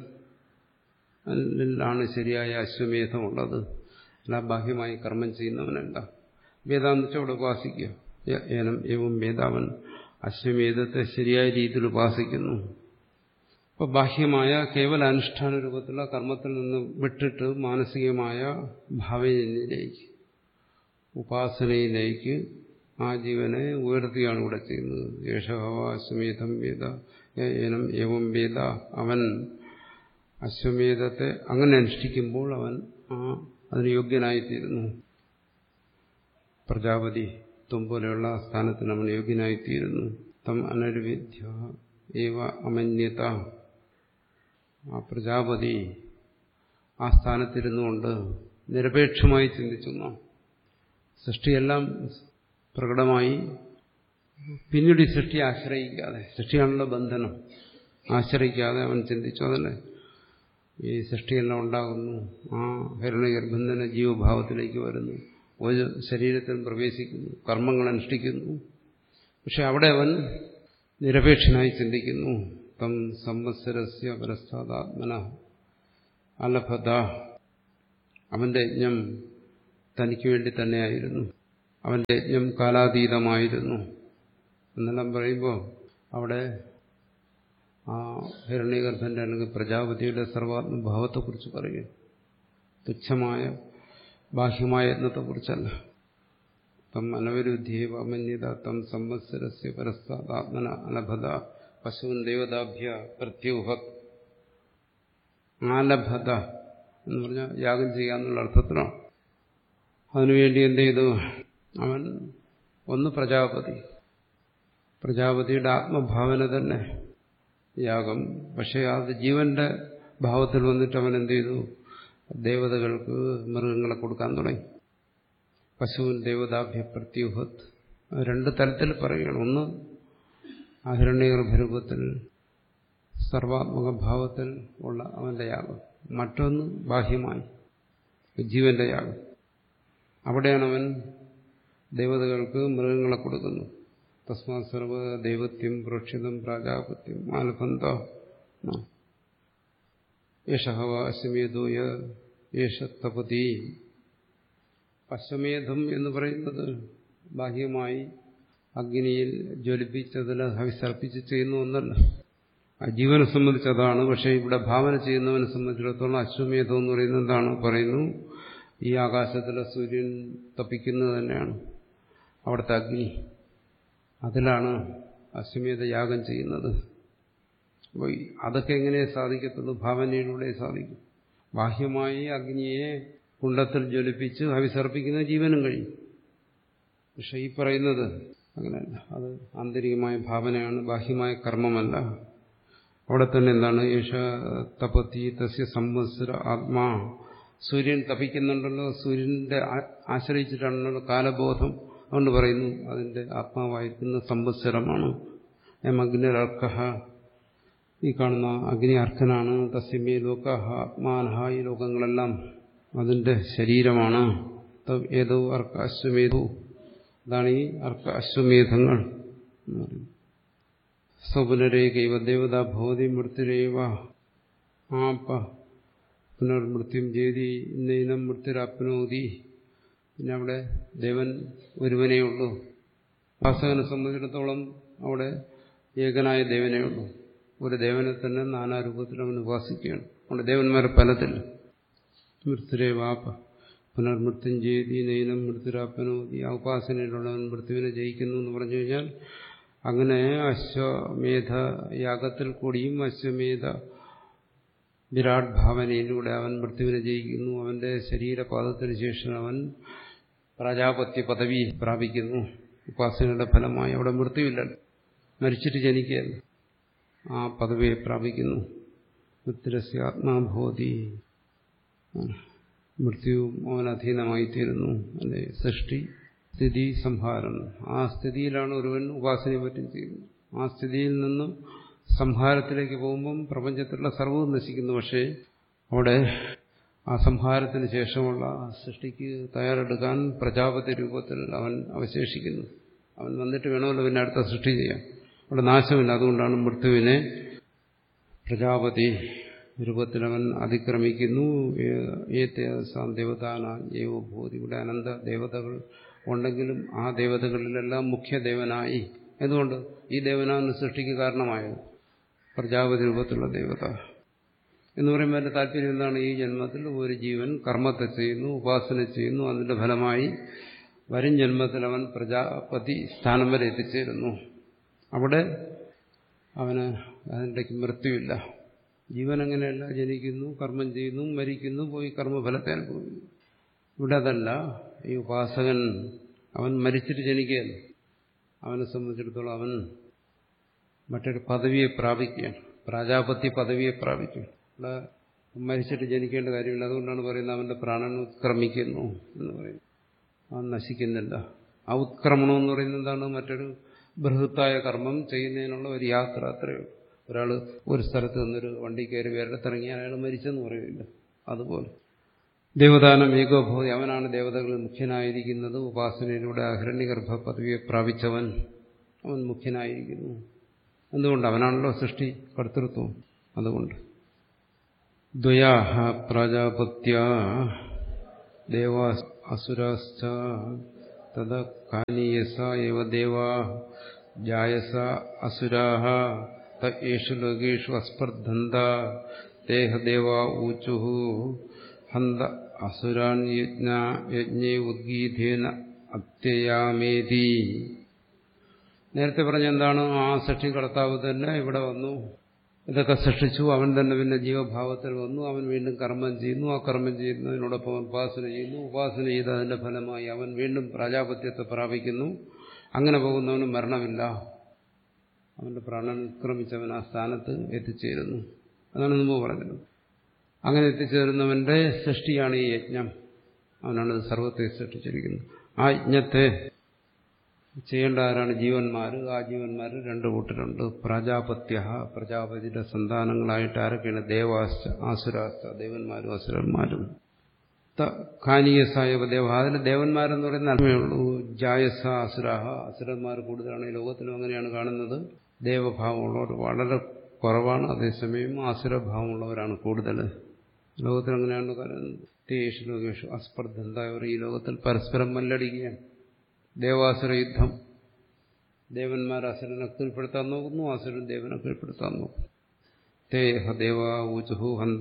ാണ് ശരിയായ അശ്വമേധമുള്ളത് അല്ല ബാഹ്യമായി കർമ്മം ചെയ്യുന്നവനല്ല വേദാന്ന് വെച്ചാൽ അവിടെ ഉപാസിക്കുക ഏനം ഏവം വേദാവൻ അശ്വമേധത്തെ ശരിയായ രീതിയിൽ ഉപാസിക്കുന്നു അപ്പോൾ ബാഹ്യമായ കേവല അനുഷ്ഠാന രൂപത്തിലുള്ള കർമ്മത്തിൽ നിന്ന് വിട്ടിട്ട് മാനസികമായ ഭാവനയിലേക്ക് ഉപാസനയിലേക്ക് ആ ജീവനെ ഉയർത്തുകയാണ് ഇവിടെ ചെയ്യുന്നത് യേശഹവാശ്വമേധം വേദ ഏനം ഏവം വേദ അവൻ അശ്വമേധത്തെ അങ്ങനെ അനുഷ്ഠിക്കുമ്പോൾ അവൻ ആ അതിന് യോഗ്യനായിത്തീരുന്നു പ്രജാപതി ത്വം പോലെയുള്ള സ്ഥാനത്തിന് അവൻ യോഗ്യനായിത്തീരുന്നു തം അനരുവിദ്യ ഏവ അമന്യത ആ പ്രജാപതി ആ സ്ഥാനത്തിരുന്നുകൊണ്ട് നിരപേക്ഷമായി ചിന്തിച്ചു സൃഷ്ടിയെല്ലാം പ്രകടമായി പിന്നീട് ഈ സൃഷ്ടിയെ ആശ്രയിക്കാതെ സൃഷ്ടിയാണല്ലോ ബന്ധനം ആശ്രയിക്കാതെ അവൻ ചിന്തിച്ചു അതല്ലേ ഈ സൃഷ്ടിയെല്ലാം ഉണ്ടാകുന്നു ആ ഹിരണഗർഭം തന്നെ ജീവഭാവത്തിലേക്ക് വരുന്നു ഒരു ശരീരത്തിൽ പ്രവേശിക്കുന്നു കർമ്മങ്ങൾ അനുഷ്ഠിക്കുന്നു പക്ഷെ അവിടെ അവൻ നിരപേക്ഷനായി ചിന്തിക്കുന്നു തം സംവത്സരസ്യ പരസ്ഥാതാത്മന അലഭത അവന്റെ യജ്ഞം തനിക്ക് വേണ്ടി തന്നെയായിരുന്നു അവന്റെ യജ്ഞം കാലാതീതമായിരുന്നു എന്നെല്ലാം പറയുമ്പോൾ അവിടെ ആ ഹിരണ്യഗർഭന്റെ അല്ലെങ്കിൽ പ്രജാപതിയുടെ സർവാത്മഭാവത്തെക്കുറിച്ച് പറയുക തുച്ഛമായ ബാഹ്യമായ യത്നത്തെക്കുറിച്ചല്ല തം അനവരുദ്ധ്യേവ അമന്യത തം സംവത്സരസ്യ പരസ്താത്മന അനഭത പശുവിൻ ദേവതാഭ്യ പ്രത്യൂഹത് ആലഭത എന്ന് പറഞ്ഞാൽ യാഗം ചെയ്യാന്നുള്ള അർത്ഥത്തിലാണ് അതിനുവേണ്ടി എന്ത് ചെയ്തു അവൻ ഒന്ന് പ്രജാപതി പ്രജാപതിയുടെ ആത്മഭാവന തന്നെ യാഗം പക്ഷേ അത് ജീവന്റെ ഭാവത്തിൽ വന്നിട്ട് അവൻ എന്ത് ചെയ്തു ദേവതകൾക്ക് മൃഗങ്ങളെ കൊടുക്കാൻ തുടങ്ങി പശുവിൻ ദേവതാഭ്യ പ്രത്യൂഹത്ത് രണ്ട് തരത്തിൽ പറയുകയാണ് ഒന്ന് ആഹിരണ്യഗർഭരൂപത്തിൽ സർവാത്മക ഭാവത്തിൽ ഉള്ള അവന്റെ യാഗം മറ്റൊന്ന് ബാഹ്യമായി ജീവന്റെ യാഗം അവിടെയാണ് അവൻ ദേവതകൾക്ക് മൃഗങ്ങളെ കൊടുക്കുന്നു തസ്മാ സർവ ദൈവത്യം പുരക്ഷിതം പ്രാജാപത്യം ആൽബന്ധ യേശഹവ അശ്വമേധോയ യേശ തപതി അശ്വമേധം എന്ന് പറയുന്നത് ബാഹ്യമായി അഗ്നിയിൽ ജ്വലിപ്പിച്ചതിന് ഹവിസർപ്പിച്ച് ചെയ്യുന്ന ഒന്നല്ല ആ ജീവനെ സംബന്ധിച്ച് അതാണ് പക്ഷേ ഇവിടെ ഭാവന ചെയ്യുന്നവനെ സംബന്ധിച്ചിടത്തോളം അശ്വമേധം എന്ന് പറയുന്നത് എന്താണ് പറയുന്നു ഈ ആകാശത്തിലെ സൂര്യൻ തപ്പിക്കുന്നത് തന്നെയാണ് അവിടുത്തെ അഗ്നി അതിലാണ് അശ്വമേധ യാഗം ചെയ്യുന്നത് അപ്പോൾ അതൊക്കെ എങ്ങനെ സാധിക്കത്തുള്ളൂ ഭാവനയിലൂടെ സാധിക്കും ബാഹ്യമായി അഗ്നിയെ കുണ്ടത്തിൽ ജ്വലിപ്പിച്ച് ഹവിസർപ്പിക്കുന്ന ജീവനും കഴിയും പക്ഷെ ഈ പറയുന്നത് അങ്ങനെയല്ല അത് ആന്തരികമായ ഭാവനയാണ് ബാഹ്യമായ കർമ്മമല്ല അവിടെ തന്നെ എന്താണ് യേശ തപത്തി തസ്യ സംവത്സര ആത്മാ സൂര്യൻ തപിക്കുന്നുണ്ടല്ലോ സൂര്യന്റെ ആശ്രയിച്ചിട്ടാണല്ലോ കാലബോധം അതുകൊണ്ട് പറയുന്നു അതിന്റെ ആത്മാവായിരിക്കുന്ന സംവത്സരമാണ് എം അഗ്നിരർക്ക ഈ കാണുന്ന അഗ്നി അർക്കനാണ് തസ്യമേ ലോക ആത്മാനഹ ഈ ലോകങ്ങളെല്ലാം അതിന്റെ ശരീരമാണ് ഏതോ അർക്ക അശ്വമേധു അതാണ് ഈ അർക്ക അശ്വമേധങ്ങൾ എന്ന് പറയുന്നത് സ്വപുനരേകൈവ ദേവത ഭവതി മൃത്യുരേവ ആപ പുനർമൃത്യും ചെയ്തി ഇന്നയിനം മൃത്യുരാപ്നോതി പിന്നെ അവിടെ ദേവൻ ഒരുവനേ ഉള്ളൂ വാസകനെ സംബന്ധിച്ചിടത്തോളം അവിടെ ഏകനായ ദേവനേ ഉള്ളൂ ഒരു ദേവനെ തന്നെ നാനാരൂപത്തിൽ അവൻ ഉപാസിക്കുകയാണ് അവിടെ ദേവന്മാരെ പലതിൽ മൃത്യുരേവാപ പുനർമൃത്യം ചെയ്തി നൈനം മൃത്യുരാപ്പനോതി ആ ഉപാസനയിലുള്ളവൻ മൃത്യുവിനെ ജയിക്കുന്നു എന്ന് പറഞ്ഞു കഴിഞ്ഞാൽ അങ്ങനെ അശ്വമേധ യാഗത്തിൽ കൂടിയും അശ്വമേധ വിരാട് ഭാവനയിലൂടെ അവൻ മൃത്യുവിനെ ജയിക്കുന്നു അവന്റെ ശരീരപാദത്തിന് ശേഷം അവൻ പ്രജാപത്യ പദവി പ്രാപിക്കുന്നു ഉപാസനയുടെ ഫലമായി അവിടെ മൃത്യുവില്ല മരിച്ചിട്ട് ജനിക്കുകയല്ല ആ പദവിയെ പ്രാപിക്കുന്നു മൃത്യുരസ്യ ആത്മാഭോതി മൃത്യുവും അവൻ അധീനമായിത്തീരുന്നു അല്ലെ സൃഷ്ടി സ്ഥിതി സംഹാരം ആ സ്ഥിതിയിലാണ് ഒരുവൻ ഉപാസനയെ പറ്റും ചെയ്യുന്നത് ആ സ്ഥിതിയിൽ നിന്നും സംഹാരത്തിലേക്ക് പോകുമ്പം പ്രപഞ്ചത്തിലുള്ള സർവ്വവും നശിക്കുന്നു പക്ഷേ അവിടെ ആ സംഹാരത്തിന് ശേഷമുള്ള സൃഷ്ടിക്ക് തയ്യാറെടുക്കാൻ പ്രജാപതി രൂപത്തിൽ അവൻ അവശേഷിക്കുന്നു അവൻ വന്നിട്ട് വേണമല്ലോ പിന്നെ അടുത്ത സൃഷ്ടി ചെയ്യാൻ അവിടെ നാശമില്ല അതുകൊണ്ടാണ് മൃത്യുവിനെ പ്രജാപതി രൂപത്തിൽ അവൻ അതിക്രമിക്കുന്നു ദേവതാന ജൈവഭൂതി ഇവിടെ അനന്ത ദേവതകൾ ഉണ്ടെങ്കിലും ആ ദേവതകളിലെല്ലാം മുഖ്യദേവനായി എന്തുകൊണ്ട് ഈ ദേവനാണ് സൃഷ്ടിക്ക് കാരണമായത് പ്രജാപതി രൂപത്തിലുള്ള ദേവത എന്ന് പറയുമ്പോൾ എൻ്റെ താല്പര്യം എന്താണ് ഈ ജന്മത്തിൽ ഒരു ജീവൻ കർമ്മത്തെ ചെയ്യുന്നു ഉപാസന ചെയ്യുന്നു അതിന്റെ ഫലമായി വരും ജന്മത്തിൽ അവൻ പ്രജാപതി സ്ഥാനം വരെ എത്തിച്ചേരുന്നു അവിടെ അവന് അതിൻ്റെ മൃത്യുവില്ല ജീവൻ അങ്ങനെയല്ല ജനിക്കുന്നു കർമ്മം ചെയ്യുന്നു മരിക്കുന്നു പോയി കർമ്മഫലത്തെ അനുഭവിക്കുന്നു ഇവിടെ അതല്ല ഈ ഉപാസകൻ അവൻ മരിച്ചിട്ട് ജനിക്കുകയല്ല അവനെ സംബന്ധിച്ചിടത്തോളം അവൻ മറ്റൊരു പദവിയെ പ്രാപിക്കുകയാണ് പ്രാജാപത്യ പദവിയെ പ്രാപിക്കുകയാണ് ഇവിടെ മരിച്ചിട്ട് ജനിക്കേണ്ട കാര്യമില്ല അതുകൊണ്ടാണ് പറയുന്നത് അവന്റെ പ്രാണൻ ഉത്ക്രമിക്കുന്നു എന്ന് പറയുന്നത് അവൻ നശിക്കുന്നില്ല ആ ഉത്ക്രമണം എന്ന് പറയുന്നത് എന്താണ് മറ്റൊരു ബൃഹത്തായ കർമ്മം ചെയ്യുന്നതിനുള്ള ഒരു യാത്ര അത്രയേ ഒരാൾ ഒരു സ്ഥലത്ത് നിന്നൊരു വണ്ടി കയറി വേറിടത്തിറങ്ങി അയാൾ മരിച്ചെന്ന് പറയില്ല അതുപോലെ ദേവദാനം ഏകോഭൂതി അവനാണ് ദേവതകളിൽ മുഖ്യനായിരിക്കുന്നത് ഉപാസനയിലൂടെ അഹിരണ്യഗർഭ പദവിയെ പ്രാപിച്ചവൻ അവൻ മുഖ്യനായിരിക്കുന്നു എന്തുകൊണ്ട് അവനാണല്ലോ സൃഷ്ടി കർത്തൃത്വം അതുകൊണ്ട് ദ്വയാഹ പ്രജാപത്യ ദേവാ അസുരാശ്ച തദ കാനീയസ ഏവ ദേവാ ജായസ അസുരാഹ തേഷു ലോകേഷു അസ്പർദ്ധന്ത ദേഹദേവ ഊചു ഹന്ത അസുരാൻ യജ്ഞേ ഉദ്ഗീതേന അത്യയാമേതി നേരത്തെ പറഞ്ഞ എന്താണ് ആ സൃഷ്ടികർത്താവ് തന്നെ ഇവിടെ വന്നു ഇതൊക്കെ സൃഷ്ടിച്ചു അവൻ തന്നെ പിന്നെ ജീവഭാവത്തിൽ വന്നു അവൻ വീണ്ടും കർമ്മം ചെയ്യുന്നു ആ കർമ്മം ചെയ്യുന്നതിനോടൊപ്പം ഉപാസന ചെയ്യുന്നു ഉപാസന ചെയ്ത് അതിന്റെ ഫലമായി അവൻ വീണ്ടും പ്രാജാപത്യത്തെ പ്രാപിക്കുന്നു അങ്ങനെ പോകുന്നവന് മരണമില്ല അവന്റെ പ്രാണൻ നിക്രമിച്ചവൻ ആ സ്ഥാനത്ത് എത്തിച്ചേരുന്നു അതാണ് മുമ്പ് പറഞ്ഞത് അങ്ങനെ എത്തിച്ചേരുന്നവന്റെ സൃഷ്ടിയാണ് ഈ യജ്ഞം അവനാണ് സർവത്തെ സൃഷ്ടിച്ചിരിക്കുന്നത് ആ യജ്ഞത്തെ ചെയ്യേണ്ട ആരാണ് ജീവന്മാർ ആ ജീവന്മാർ രണ്ടു കൂട്ടരുണ്ട് പ്രജാപത്യ പ്രജാപതിയുടെ സന്താനങ്ങളായിട്ട് ആരൊക്കെയാണ് ദേവാശ്ച ആസുരാശ്ച ദേവന്മാരും അസുരന്മാരും ഖാനീയസായ ദേവ അതിന് ദേവന്മാരെന്ന് പറയുന്ന അർത്ഥമേ ഉള്ളൂ ജായസ അസുരാഹ അസുരന്മാർ കൂടുതലാണ് ഈ ലോകത്തിലും അങ്ങനെയാണ് കാണുന്നത് ദേവഭാവമുള്ളവർ വളരെ കുറവാണ് അതേസമയം ആസുരഭാവമുള്ളവരാണ് കൂടുതൽ ലോകത്തിൽ അങ്ങനെയാണ് പറയുന്നത് തേഷു ലോകേഷു അസ്പർദ്ധന്തായവർ ഈ ലോകത്തിൽ പരസ്പരം മല്ലടിക്കുകയാണ് ദേവാസുര യുദ്ധം ദേവന്മാർ അസുരനെ കീഴ്പ്പെടുത്താൻ നോക്കുന്നു അസുരൻ ദേവനെ കീഴ്പ്പെടുത്താൻ നോക്കുന്നു തേഹ ദേവ ഊചുഹു ഹന്ത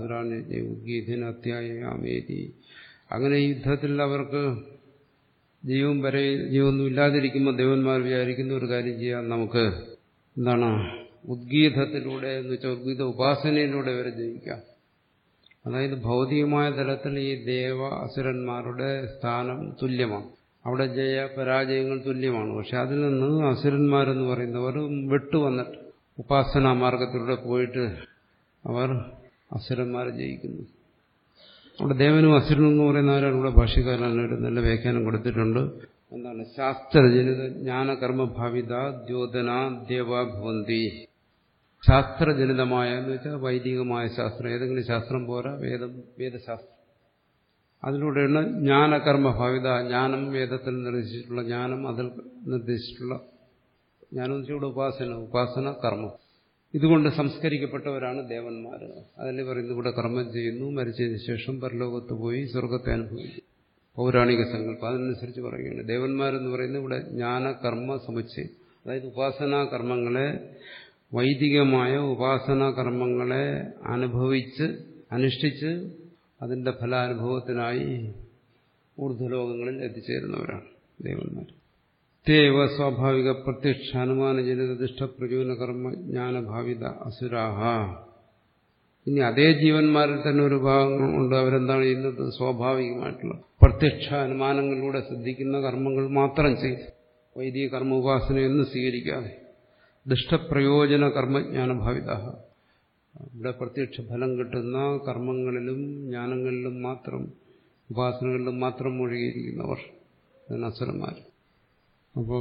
അസുരാനുഗീതിനത്യായമേതി അങ്ങനെ ഈ യുദ്ധത്തിൽ അവർക്ക് ജീവൻ വരെ ജീവൊന്നും ഇല്ലാതിരിക്കുമ്പോൾ ദേവന്മാർ വിചാരിക്കുന്ന ഒരു കാര്യം ചെയ്യാൻ നമുക്ക് എന്താണ് ഉദ്ഗീതത്തിലൂടെ എന്ന് വെച്ചാൽ ഉദ്ഗീത ഉപാസനയിലൂടെ വരെ ജയിക്കാം അതായത് ഭൗതികമായ തലത്തിൽ ഈ ദേവ അസുരന്മാരുടെ സ്ഥാനം തുല്യമാണ് അവിടെ ജയ പരാജയങ്ങൾ തുല്യമാണ് പക്ഷെ അതിൽ നിന്ന് അസുരന്മാരെന്ന് പറയുന്നവർ വിട്ടുവന്നിട്ട് ഉപാസനാ മാർഗത്തിലൂടെ പോയിട്ട് അവർ അസുരന്മാരെ ജയിക്കുന്നു അവിടെ ദേവനും അസുരനും എന്ന് പറയുന്നവരാണ് ഇവിടെ ഭാഷ്യക്കാരൻ ഒരു നല്ല വ്യാഖ്യാനം കൊടുത്തിട്ടുണ്ട് എന്താണ് ശാസ്ത്രജനിത ജ്ഞാനകർമ്മഭാവിത ദ്യോതന ദേവഭവന്തി ശാസ്ത്രജനിതമായ എന്ന് വെച്ചാൽ വൈദികമായ ശാസ്ത്രം ഏതെങ്കിലും ശാസ്ത്രം പോരാ വേദം വേദശാസ്ത്രം അതിലൂടെയാണ് ജ്ഞാനകർമ്മഭാവിത ജ്ഞാനം വേദത്തിൽ നിർദ്ദേശിച്ചിട്ടുള്ള ജ്ഞാനം അതിൽ നിർദ്ദേശിച്ചിട്ടുള്ള ജ്ഞാനം വെച്ചുകൂടെ ഉപാസന ഉപാസന കർമ്മം ഇതുകൊണ്ട് സംസ്കരിക്കപ്പെട്ടവരാണ് ദേവന്മാർ അതിൽ പറയുന്നത് ഇവിടെ കർമ്മം ചെയ്യുന്നു മരിച്ചതിന് ശേഷം പരലോകത്ത് പോയി സ്വർഗത്തെ അനുഭവിക്കും പൗരാണിക സങ്കല്പം അതിനനുസരിച്ച് പറയുകയാണ് ദേവന്മാരെന്ന് പറയുന്നത് ഇവിടെ ജ്ഞാനകർമ്മ സമുച്ചയം അതായത് ഉപാസനാ കർമ്മങ്ങളെ വൈദികമായ ഉപാസനാ കർമ്മങ്ങളെ അനുഭവിച്ച് അനുഷ്ഠിച്ച് അതിന്റെ ഫലാനുഭവത്തിനായി ഊർധ്വലോകങ്ങളിൽ എത്തിച്ചേരുന്നവരാണ് ദേവന്മാർ തേവ സ്വാഭാവിക പ്രത്യക്ഷ അനുമാനജനിത ദുഷ്ടപ്രചോദന കർമ്മ ജ്ഞാനഭാവിത അസുരാഹ ഇനി അതേ ജീവന്മാരിൽ തന്നെ ഒരു ഭാഗം ഉണ്ട് അവരെന്താണ് ചെയ്യുന്നത് സ്വാഭാവികമായിട്ടുള്ള പ്രത്യക്ഷ അനുമാനങ്ങളിലൂടെ ശ്രദ്ധിക്കുന്ന കർമ്മങ്ങൾ മാത്രം ചെയ്ത് വൈദിക കർമ്മ ഉപാസനയൊന്നും സ്വീകരിക്കാതെ ദുഷ്ടപ്രയോജന കർമ്മജ്ഞാനഭാവിത ഇവിടെ പ്രത്യക്ഷ ഫലം കിട്ടുന്ന കർമ്മങ്ങളിലും ജ്ഞാനങ്ങളിലും മാത്രം ഉപാസനകളിലും മാത്രം മുഴുകിയിരിക്കുന്നവർ അതാണ് അസുരന്മാർ അപ്പോൾ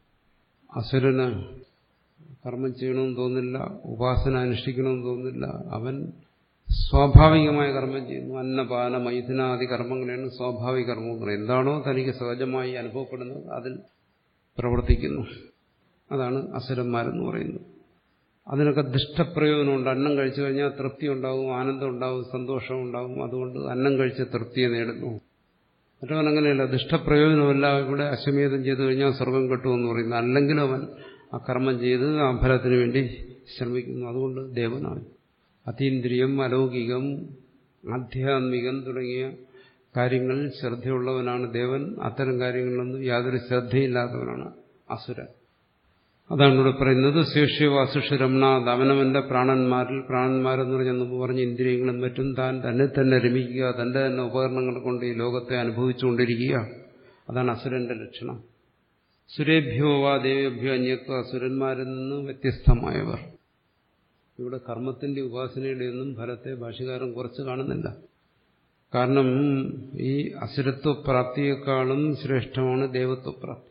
അസുരന് കർമ്മം ചെയ്യണമെന്ന് തോന്നില്ല ഉപാസന അനുഷ്ഠിക്കണമെന്ന് തോന്നില്ല അവൻ സ്വാഭാവികമായ കർമ്മം ചെയ്യുന്നു അന്നപാന മൈഥുനാദി കർമ്മങ്ങളാണ് സ്വാഭാവിക കർമ്മങ്ങൾ എന്താണോ തനിക്ക് സഹജമായി അനുഭവപ്പെടുന്നത് അതിൽ പ്രവർത്തിക്കുന്നു അതാണ് അസുരന്മാരെന്ന് പറയുന്നത് അതിനൊക്കെ ദുഷ്ടപ്രയോജനമുണ്ട് അന്നം കഴിച്ചു കഴിഞ്ഞാൽ തൃപ്തി ഉണ്ടാവും ആനന്ദം ഉണ്ടാവും സന്തോഷം ഉണ്ടാവും അതുകൊണ്ട് അന്നം കഴിച്ച് തൃപ്തിയെ നേടുന്നു മറ്റവൻ അങ്ങനെയല്ല ദുഷ്ടപ്രയോജനമല്ല ഇവിടെ അശ്വമേധം ചെയ്തു കഴിഞ്ഞാൽ സ്വർഗം കിട്ടുമെന്ന് പറയുന്നു അല്ലെങ്കിൽ അവൻ ആ കർമ്മം ചെയ്ത് ആ ഫലത്തിന് വേണ്ടി ശ്രമിക്കുന്നു അതുകൊണ്ട് ദേവനാണ് അതീന്ദ്രിയം അലൗകികം ആധ്യാത്മികം തുടങ്ങിയ കാര്യങ്ങളിൽ ശ്രദ്ധയുള്ളവനാണ് ദേവൻ അത്തരം കാര്യങ്ങളിലൊന്നും യാതൊരു ശ്രദ്ധയില്ലാത്തവനാണ് അസുരൻ അതാണ് ഇവിടെ പറയുന്നത് ശേഷ്യവാസുഷ രമണാഥ് അവനവന്റെ പ്രാണന്മാരിൽ പ്രാണന്മാരെന്ന് പറഞ്ഞാൽ മുമ്പ് പറഞ്ഞ ഇന്ദ്രിയങ്ങളും മറ്റും താൻ തന്നെ തന്നെ രമിക്കുക തന്റെ തന്നെ ഉപകരണങ്ങൾ കൊണ്ട് ഈ ലോകത്തെ അനുഭവിച്ചുകൊണ്ടിരിക്കുക അതാണ് അസുരന്റെ ലക്ഷണം സുരേഭ്യോ വാ ദേവേഭ്യോ അന്യത്വ അസുരന്മാരിൽ നിന്ന് വ്യത്യസ്തമായവർ ഇവിടെ കർമ്മത്തിന്റെ ഉപാസനയുടെ ഒന്നും ഫലത്തെ ഭാഷകാരൻ കുറച്ച് കാണുന്നില്ല കാരണം ഈ അസുരത്വപ്രാപ്തിയെക്കാളും ശ്രേഷ്ഠമാണ് ദേവത്വപ്രാപ്തി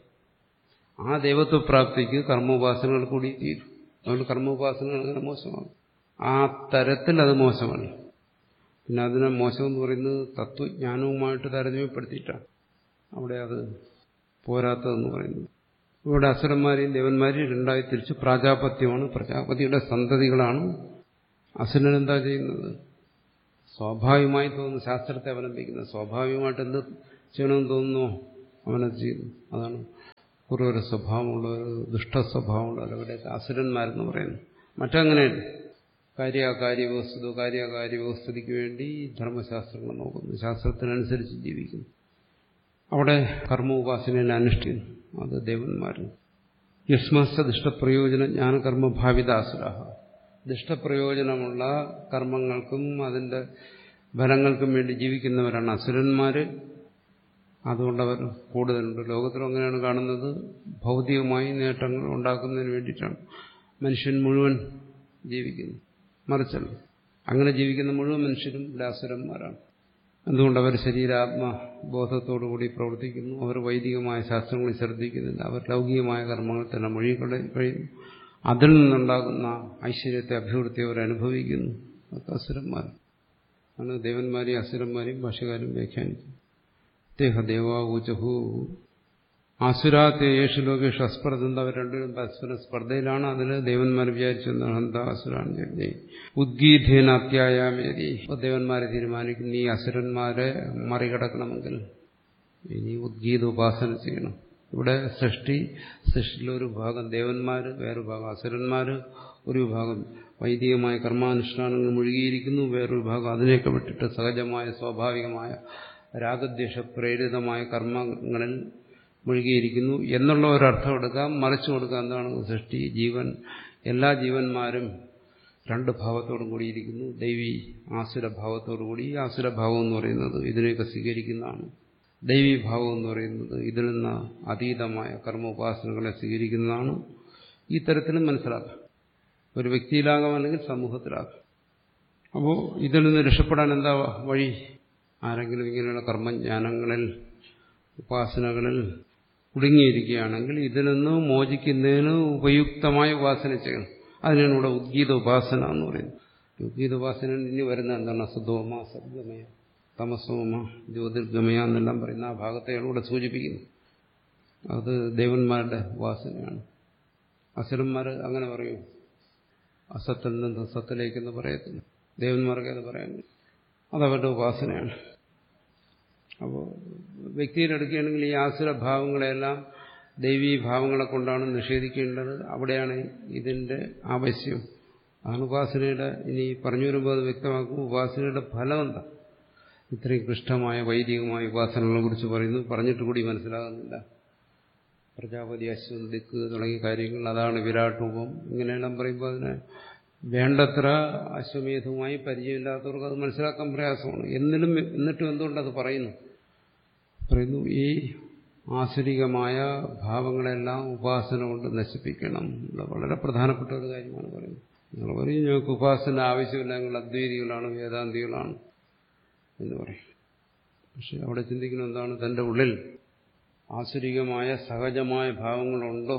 ആ ദൈവത്വപ്രാപ്തിക്ക് കർമ്മോപാസനകൾ കൂടി തീരും അതുകൊണ്ട് കർമ്മോപാസനകൾ അങ്ങനെ മോശമാണ് ആ തരത്തിൽ അത് മോശമല്ല പിന്നെ അതിനെ മോശം എന്ന് പറയുന്നത് തത്വജ്ഞാനവുമായിട്ട് താരതമ്യപ്പെടുത്തിയിട്ടാണ് അവിടെ അത് പോരാത്തതെന്ന് പറയുന്നത് ഇവിടെ അസുരന്മാരെയും ദേവന്മാരെയും രണ്ടായി തിരിച്ചു പ്രാജാപത്യമാണ് പ്രജാപതിയുടെ സന്തതികളാണ് അസുരൻ എന്താ ചെയ്യുന്നത് സ്വാഭാവികമായി തോന്നുന്നു ശാസ്ത്രത്തെ അവലംബിക്കുന്നത് സ്വാഭാവികമായിട്ട് എന്ത് ചെയ്യണമെന്ന് തോന്നുന്നു അവനത് ചെയ്തു അതാണ് കുറവൊരു സ്വഭാവമുള്ളവർ ദുഷ്ട സ്വഭാവമുള്ളവർ അവരൊക്കെ അസുരന്മാരെന്ന് പറയുന്നു മറ്റങ്ങനെയല്ല കാര്യാകാര്യ വ്യവസ്ഥിതോ കാര്യാകാര്യ വ്യവസ്ഥിതിക്ക് വേണ്ടി ധർമ്മശാസ്ത്രങ്ങൾ നോക്കുന്നു ശാസ്ത്രത്തിനനുസരിച്ച് ജീവിക്കുന്നു അവിടെ കർമ്മ ഉപാസനയെ അനുഷ്ഠിക്കുന്നു അത് ദേവന്മാരും യസ്മസ്ത ദുഷ്ടപ്രയോജന ജ്ഞാനകർമ്മഭാവിതാസുര ദുഷ്ടപ്രയോജനമുള്ള കർമ്മങ്ങൾക്കും അതിന്റെ ഫലങ്ങൾക്കും വേണ്ടി ജീവിക്കുന്നവരാണ് അസുരന്മാര് അതുകൊണ്ടവർ കൂടുതലുണ്ട് ലോകത്തിലും അങ്ങനെയാണ് കാണുന്നത് ഭൗതികമായി നേട്ടങ്ങൾ ഉണ്ടാക്കുന്നതിന് വേണ്ടിയിട്ടാണ് മനുഷ്യൻ മുഴുവൻ ജീവിക്കുന്നത് മറിച്ചല്ല അങ്ങനെ ജീവിക്കുന്ന മുഴുവൻ മനുഷ്യരും ഇവിടെ അസുരന്മാരാണ് എന്തുകൊണ്ട് അവർ ശരീരാത്മബോധത്തോടുകൂടി പ്രവർത്തിക്കുന്നു അവർ വൈദികമായ ശാസ്ത്രങ്ങളിൽ ശ്രദ്ധിക്കുന്നില്ല അവർ ലൗകികമായ കർമ്മങ്ങൾ തന്നെ മൊഴികളെ കഴിയുന്നു അതിൽ നിന്നുണ്ടാകുന്ന ഐശ്വര്യത്തെ അഭിവൃദ്ധി അവർ അനുഭവിക്കുന്നു അതൊക്കെ അസുരന്മാർ ആണ് ദേവന്മാരെയും അസുരന്മാരെയും ഭാഷകാരും വ്യാഖ്യാനിക്കും ദേഹദേവാചഹു ആസുരാത്തെ യേശു ലോകേഷു അസ്പർദ്ധ അവർ രണ്ടുപേരും പരസ്പര സ്പർദ്ധയിലാണ് അതിൽ ദേവന്മാർ വിചാരിച്ചു ഹന്ത അസുരാണ് ഉദ്ഗീതേന അത്യായാമേതി അപ്പോൾ ദേവന്മാരെ തീരുമാനിക്കുന്നു ഈ അസുരന്മാരെ മറികടക്കണമെങ്കിൽ ഇനി ഉദ്ഗീത ഉപാസന ചെയ്യണം ഇവിടെ സൃഷ്ടി സൃഷ്ടിയിലൊരു ഭാഗം ദേവന്മാർ വേറൊരു ഭാഗം അസുരന്മാർ ഒരു വിഭാഗം വൈദികമായ കർമാനുഷ്ഠാനങ്ങൾ മുഴുകിയിരിക്കുന്നു വേറൊരു ഭാഗം അതിനെയൊക്കെ വിട്ടിട്ട് സഹജമായ സ്വാഭാവികമായ രാഗദ്വേഷ പ്രേരിതമായ കർമ്മങ്ങളിൽ മുഴുകിയിരിക്കുന്നു എന്നുള്ള ഒരർത്ഥം എടുക്കാം മറിച്ചു കൊടുക്കാം എന്താണ് സൃഷ്ടി ജീവൻ എല്ലാ ജീവന്മാരും രണ്ട് ഭാവത്തോടും കൂടിയിരിക്കുന്നു ദൈവി ആസുരഭാവത്തോടു കൂടി ഈ ആസുരഭാവം എന്ന് പറയുന്നത് ഇതിനെയൊക്കെ സ്വീകരിക്കുന്നതാണ് ദൈവീഭാവം എന്ന് പറയുന്നത് ഇതിൽ നിന്ന് അതീതമായ കർമ്മ ഉപാസനകളെ സ്വീകരിക്കുന്നതാണ് ഈ തരത്തിലും മനസ്സിലാക്കാം ഒരു വ്യക്തിയിലാകാം അല്ലെങ്കിൽ സമൂഹത്തിലാകാം അപ്പോൾ ഇതിൽ നിന്ന് രക്ഷപ്പെടാൻ എന്താ വഴി ആരെങ്കിലും ഇങ്ങനെയുള്ള കർമ്മജ്ഞാനങ്ങളിൽ ഉപാസനകളിൽ കുടുങ്ങിയിരിക്കുകയാണെങ്കിൽ ഇതിൽ നിന്ന് മോചിക്കുന്നതിന് ഉപയുക്തമായ ഉപാസന ചെയ്യണം അതിനാണ് ഇവിടെ ഉദ്ഗീത ഉപാസന എന്ന് പറയുന്നത് ഉദ്ഗീത ഉപാസന ഇനി വരുന്ന എന്താണ് സദോമ സദ്ഗമയ തമസോമ ജ്യോതിർഗമയ എന്നെല്ലാം പറയുന്ന ആ ഭാഗത്തെയാണ് ഇവിടെ സൂചിപ്പിക്കുന്നത് അത് ദേവന്മാരുടെ ഉപാസനയാണ് അസുരന്മാർ അങ്ങനെ പറയൂ അസത്തിൽ നിന്ന് സത്തിലേക്കെന്ന് പറയത്തില്ല ദേവന്മാർക്ക് അത് പറയാൻ അതവരുടെ ഉപാസനയാണ് അപ്പോൾ വ്യക്തിയിലെടുക്കുകയാണെങ്കിൽ ഈ ആസുരഭാവങ്ങളെല്ലാം ദൈവീ ഭാവങ്ങളെ കൊണ്ടാണ് നിഷേധിക്കേണ്ടത് അവിടെയാണ് ഇതിന്റെ ആവശ്യം അതാണ് ഉപാസനയുടെ ഇനി പറഞ്ഞു വരുമ്പോൾ അത് വ്യക്തമാക്കും ഉപാസനയുടെ ഫലം എന്താ ഇത്രയും ക്ലിഷ്ടമായ വൈദികമായ ഉപാസനകളെ കുറിച്ച് പറയുന്നു പറഞ്ഞിട്ട് കൂടി മനസ്സിലാകുന്നില്ല പ്രജാപതി അശ്വൻ ദിക്ക് തുടങ്ങിയ കാര്യങ്ങൾ അതാണ് വിരാട് രൂപം ഇങ്ങനെയെല്ലാം പറയുമ്പോൾ അതിനെ വേണ്ടത്ര അശ്വമേധവുമായി പരിചയമില്ലാത്തവർക്ക് അത് മനസ്സിലാക്കാൻ പ്രയാസമാണ് എന്നിലും എന്നിട്ടും എന്തുകൊണ്ടത് പറയുന്നു പറയുന്നു ഈ ആസുരികമായ ഭാവങ്ങളെല്ലാം ഉപാസന കൊണ്ട് നശിപ്പിക്കണം എന്നുള്ള വളരെ പ്രധാനപ്പെട്ട ഒരു കാര്യമാണ് പറയുന്നത് നിങ്ങൾ പറയും ഞങ്ങൾക്ക് ഉപാസന ആവശ്യമില്ല ഞങ്ങൾ അദ്വൈതികളാണ് വേദാന്തികളാണ് എന്ന് പറയും പക്ഷെ അവിടെ ചിന്തിക്കുന്ന എന്താണ് തന്റെ ഉള്ളിൽ ആസുരികമായ സഹജമായ ഭാവങ്ങളുണ്ടോ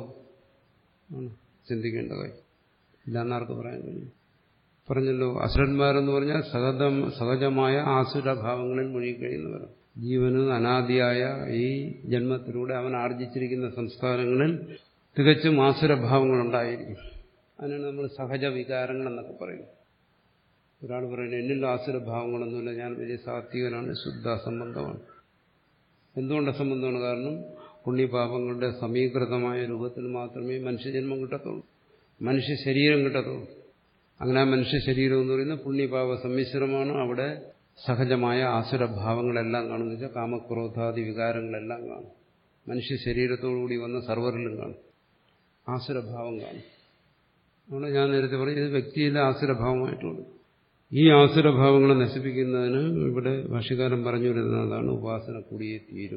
ആണ് ചിന്തിക്കേണ്ട കാര്യം ഇല്ലെന്നാർക്ക് പറയാൻ കഴിയും പറഞ്ഞല്ലോ അസുരന്മാരെന്ന് പറഞ്ഞാൽ സഹജം സഹജമായ ആസുരഭാവങ്ങളിൽ മുഴുകിക്കഴിയുന്നവർ ജീവന് അനാദിയായ ഈ ജന്മത്തിലൂടെ അവൻ ആർജിച്ചിരിക്കുന്ന സംസ്കാരങ്ങളിൽ തികച്ചും ആസുരഭാവങ്ങളുണ്ടായിരിക്കും അതിനാണ് നമ്മൾ സഹജ വികാരങ്ങൾ എന്നൊക്കെ പറയുന്നത് ഒരാൾ പറയുന്നത് എന്നിൽ ആസുരഭാവങ്ങളൊന്നുമില്ല ഞാൻ വലിയ സാത്വികനാണ് ശുദ്ധ സംബന്ധമാണ് എന്തുകൊണ്ട് സംബന്ധമാണ് കാരണം പുണ്യപാപങ്ങളുടെ സമീകൃതമായ രൂപത്തിൽ മാത്രമേ മനുഷ്യജന്മം കിട്ടത്തുള്ളൂ മനുഷ്യ ശരീരം കിട്ടത്തുള്ളൂ അങ്ങനെ ആ മനുഷ്യ ശരീരം എന്ന് പറയുന്നത് പുണ്യപാപ സമ്മിശ്രമാണ് അവിടെ സഹജമായ ആസുരഭാവങ്ങളെല്ലാം കാണും എന്ന് വെച്ചാൽ കാമക്രോധാദി വികാരങ്ങളെല്ലാം കാണും മനുഷ്യ ശരീരത്തോടുകൂടി വന്ന സർവറിലും കാണും ആസുരഭാവം കാണും അതുകൊണ്ട് ഞാൻ നേരത്തെ പറഞ്ഞു ഇത് വ്യക്തിയിലെ ആസുരഭാവമായിട്ടുള്ളൂ ഈ ആസുരഭാവങ്ങളെ നശിപ്പിക്കുന്നതിന് ഇവിടെ ഭാഷ്യകാരൻ പറഞ്ഞു വരുന്നതാണ് ഉപാസന കൂടിയേ തീരൂ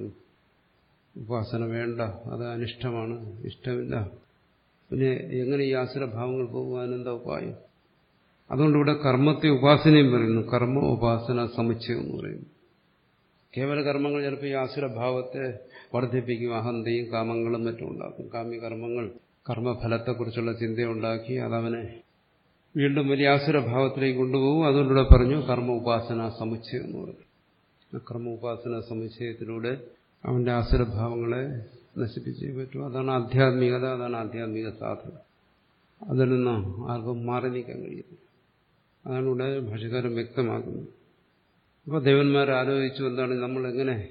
ഉപാസന വേണ്ട അത് അനിഷ്ടമാണ് ഇഷ്ടമില്ല പിന്നെ എങ്ങനെ ഈ ആസുരഭാവങ്ങൾ പോകുവാൻ എന്താ ഉപായം അതുകൊണ്ട് ഇവിടെ കർമ്മത്തെ ഉപാസനയും പറയുന്നു കർമ്മ ഉപാസന സമുച്ചയം എന്ന് പറയുന്നു കേവല കർമ്മങ്ങൾ ചിലപ്പോൾ ഈ ആസുരഭാവത്തെ വർദ്ധിപ്പിക്കും അഹന്തയും കാമങ്ങളും മറ്റും ഉണ്ടാക്കും കാമ്യകർമ്മങ്ങൾ കർമ്മഫലത്തെക്കുറിച്ചുള്ള ചിന്തയുണ്ടാക്കി അതവനെ വീണ്ടും വലിയ ആസുരഭാവത്തിലേക്ക് കൊണ്ടുപോകും അതുകൊണ്ടിവിടെ പറഞ്ഞു കർമ്മ ഉപാസന സമുച്ചയം എന്ന് പറഞ്ഞു കർമ്മ ഉപാസന സമുച്ചയത്തിലൂടെ അവന്റെ ആസുരഭാവങ്ങളെ നശിപ്പിച്ചേ പറ്റൂ അതാണ് ആധ്യാത്മികത അതാണ് ആധ്യാത്മിക സാധന അതിൽ നിന്ന് ആർക്കും മാറി നീക്കാൻ കഴിയുന്നു അതാണ് ഇവിടെ ഭാഷകാരൻ വ്യക്തമാക്കുന്നത് അപ്പോൾ ദേവന്മാർ ആലോചിച്ചു എന്താണ് നമ്മൾ എങ്ങനെ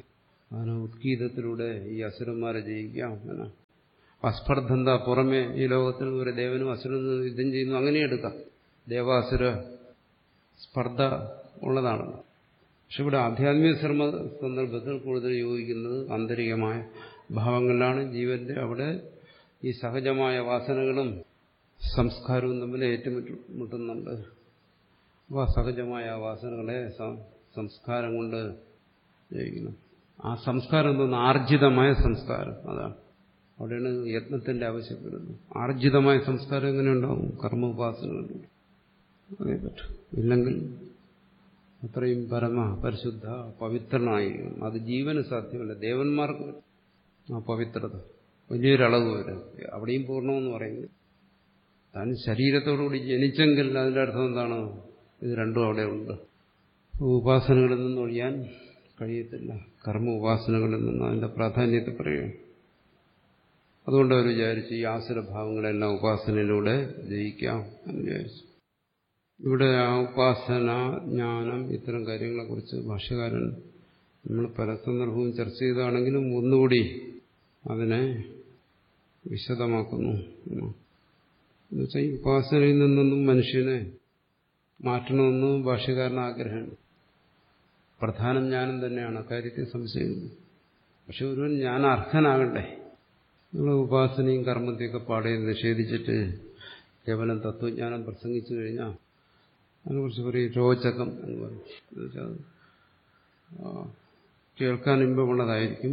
അതിന് ഉത്കീതത്തിലൂടെ ഈ അസുരന്മാരെ ജയിക്കാം എന്നാണ് അസ്പർദ്ധന്ത പുറമെ ഈ ലോകത്തിൽ ഒരു ദേവനും അസുരനും യുദ്ധം ചെയ്യുന്നു അങ്ങനെ എടുക്കാം ദേവാസുര സ്പർദ്ധ ഉള്ളതാണല്ലോ പക്ഷെ ഇവിടെ ആധ്യാത്മിക ശ്രമ സന്ദർഭത്തിൽ കൂടുതൽ യോജിക്കുന്നത് ആന്തരികമായ ഭാവങ്ങളിലാണ് ജീവന്റെ അവിടെ ഈ സഹജമായ വാസനകളും സംസ്കാരവും തമ്മിൽ ഏറ്റുമുട്ടുന്നുണ്ട് അപ്പോൾ ആ സഹജമായ ആ വാസനകളെ സംസ്കാരം കൊണ്ട് ജയിക്കുന്നു ആ സംസ്കാരം എന്തോന്ന് ആർജിതമായ സംസ്കാരം അതാണ് അവിടെയാണ് യത്നത്തിന്റെ ആവശ്യപ്പെടുന്നത് ആർജിതമായ സംസ്കാരം എങ്ങനെ ഉണ്ടാവും കർമ്മ ഉപാസനകളിലൂടെ അതേ പറ്റും ഇല്ലെങ്കിൽ അത്രയും പരമ പരിശുദ്ധ പവിത്രനായിരിക്കും അത് ജീവന് സാധ്യമല്ല ദേവന്മാർക്ക് ആ പവിത്രത വലിയൊരളവ് വരും അവിടെയും പൂർണ്ണമെന്ന് പറയുന്നത് താൻ ശരീരത്തോടുകൂടി ജനിച്ചെങ്കിൽ അതിൻ്റെ അർത്ഥം എന്താണ് ഇത് രണ്ടും അവിടെ ഉണ്ട് ഉപാസനകളിൽ നിന്ന് ഒഴിയാൻ കഴിയത്തില്ല കർമ്മ ഉപാസനകളിൽ നിന്ന് അതിന്റെ പ്രാധാന്യത്തെ പറയുകയാണ് അതുകൊണ്ട് അവർ വിചാരിച്ചു ഈ ആസുരഭാവങ്ങളെല്ലാം ഉപാസനയിലൂടെ ജയിക്കാം എന്ന് വിചാരിച്ചു ഇവിടെ ആ ഉപാസന ജ്ഞാനം ഇത്തരം കാര്യങ്ങളെക്കുറിച്ച് ഭാഷ്യകാരൻ നമ്മൾ പല സന്ദർഭവും ചർച്ച ചെയ്താണെങ്കിലും ഒന്നുകൂടി അതിനെ വിശദമാക്കുന്നു എന്നുവെച്ചാൽ ഈ ഉപാസനയിൽ നിന്നൊന്നും മനുഷ്യനെ മാറ്റണമെന്ന് ഭാഷ്യകാരൻ ആഗ്രഹമുണ്ട് പ്രധാനം ജ്ഞാനം തന്നെയാണ് അക്കാര്യത്തിൽ സംശയമില്ല പക്ഷെ ഒരുവൻ ഞാൻ അർഹനാകണ്ടേ നിങ്ങൾ ഉപാസനയും കർമ്മത്തെയൊക്കെ പാടെ നിഷേധിച്ചിട്ട് കേവലം തത്വജ്ഞാനം പ്രസംഗിച്ചു കഴിഞ്ഞാൽ അതിനെക്കുറിച്ച് പറയും രോചകം എന്ന് പറയും എന്നുവെച്ചാൽ കേൾക്കാൻ ഇമ്പമുള്ളതായിരിക്കും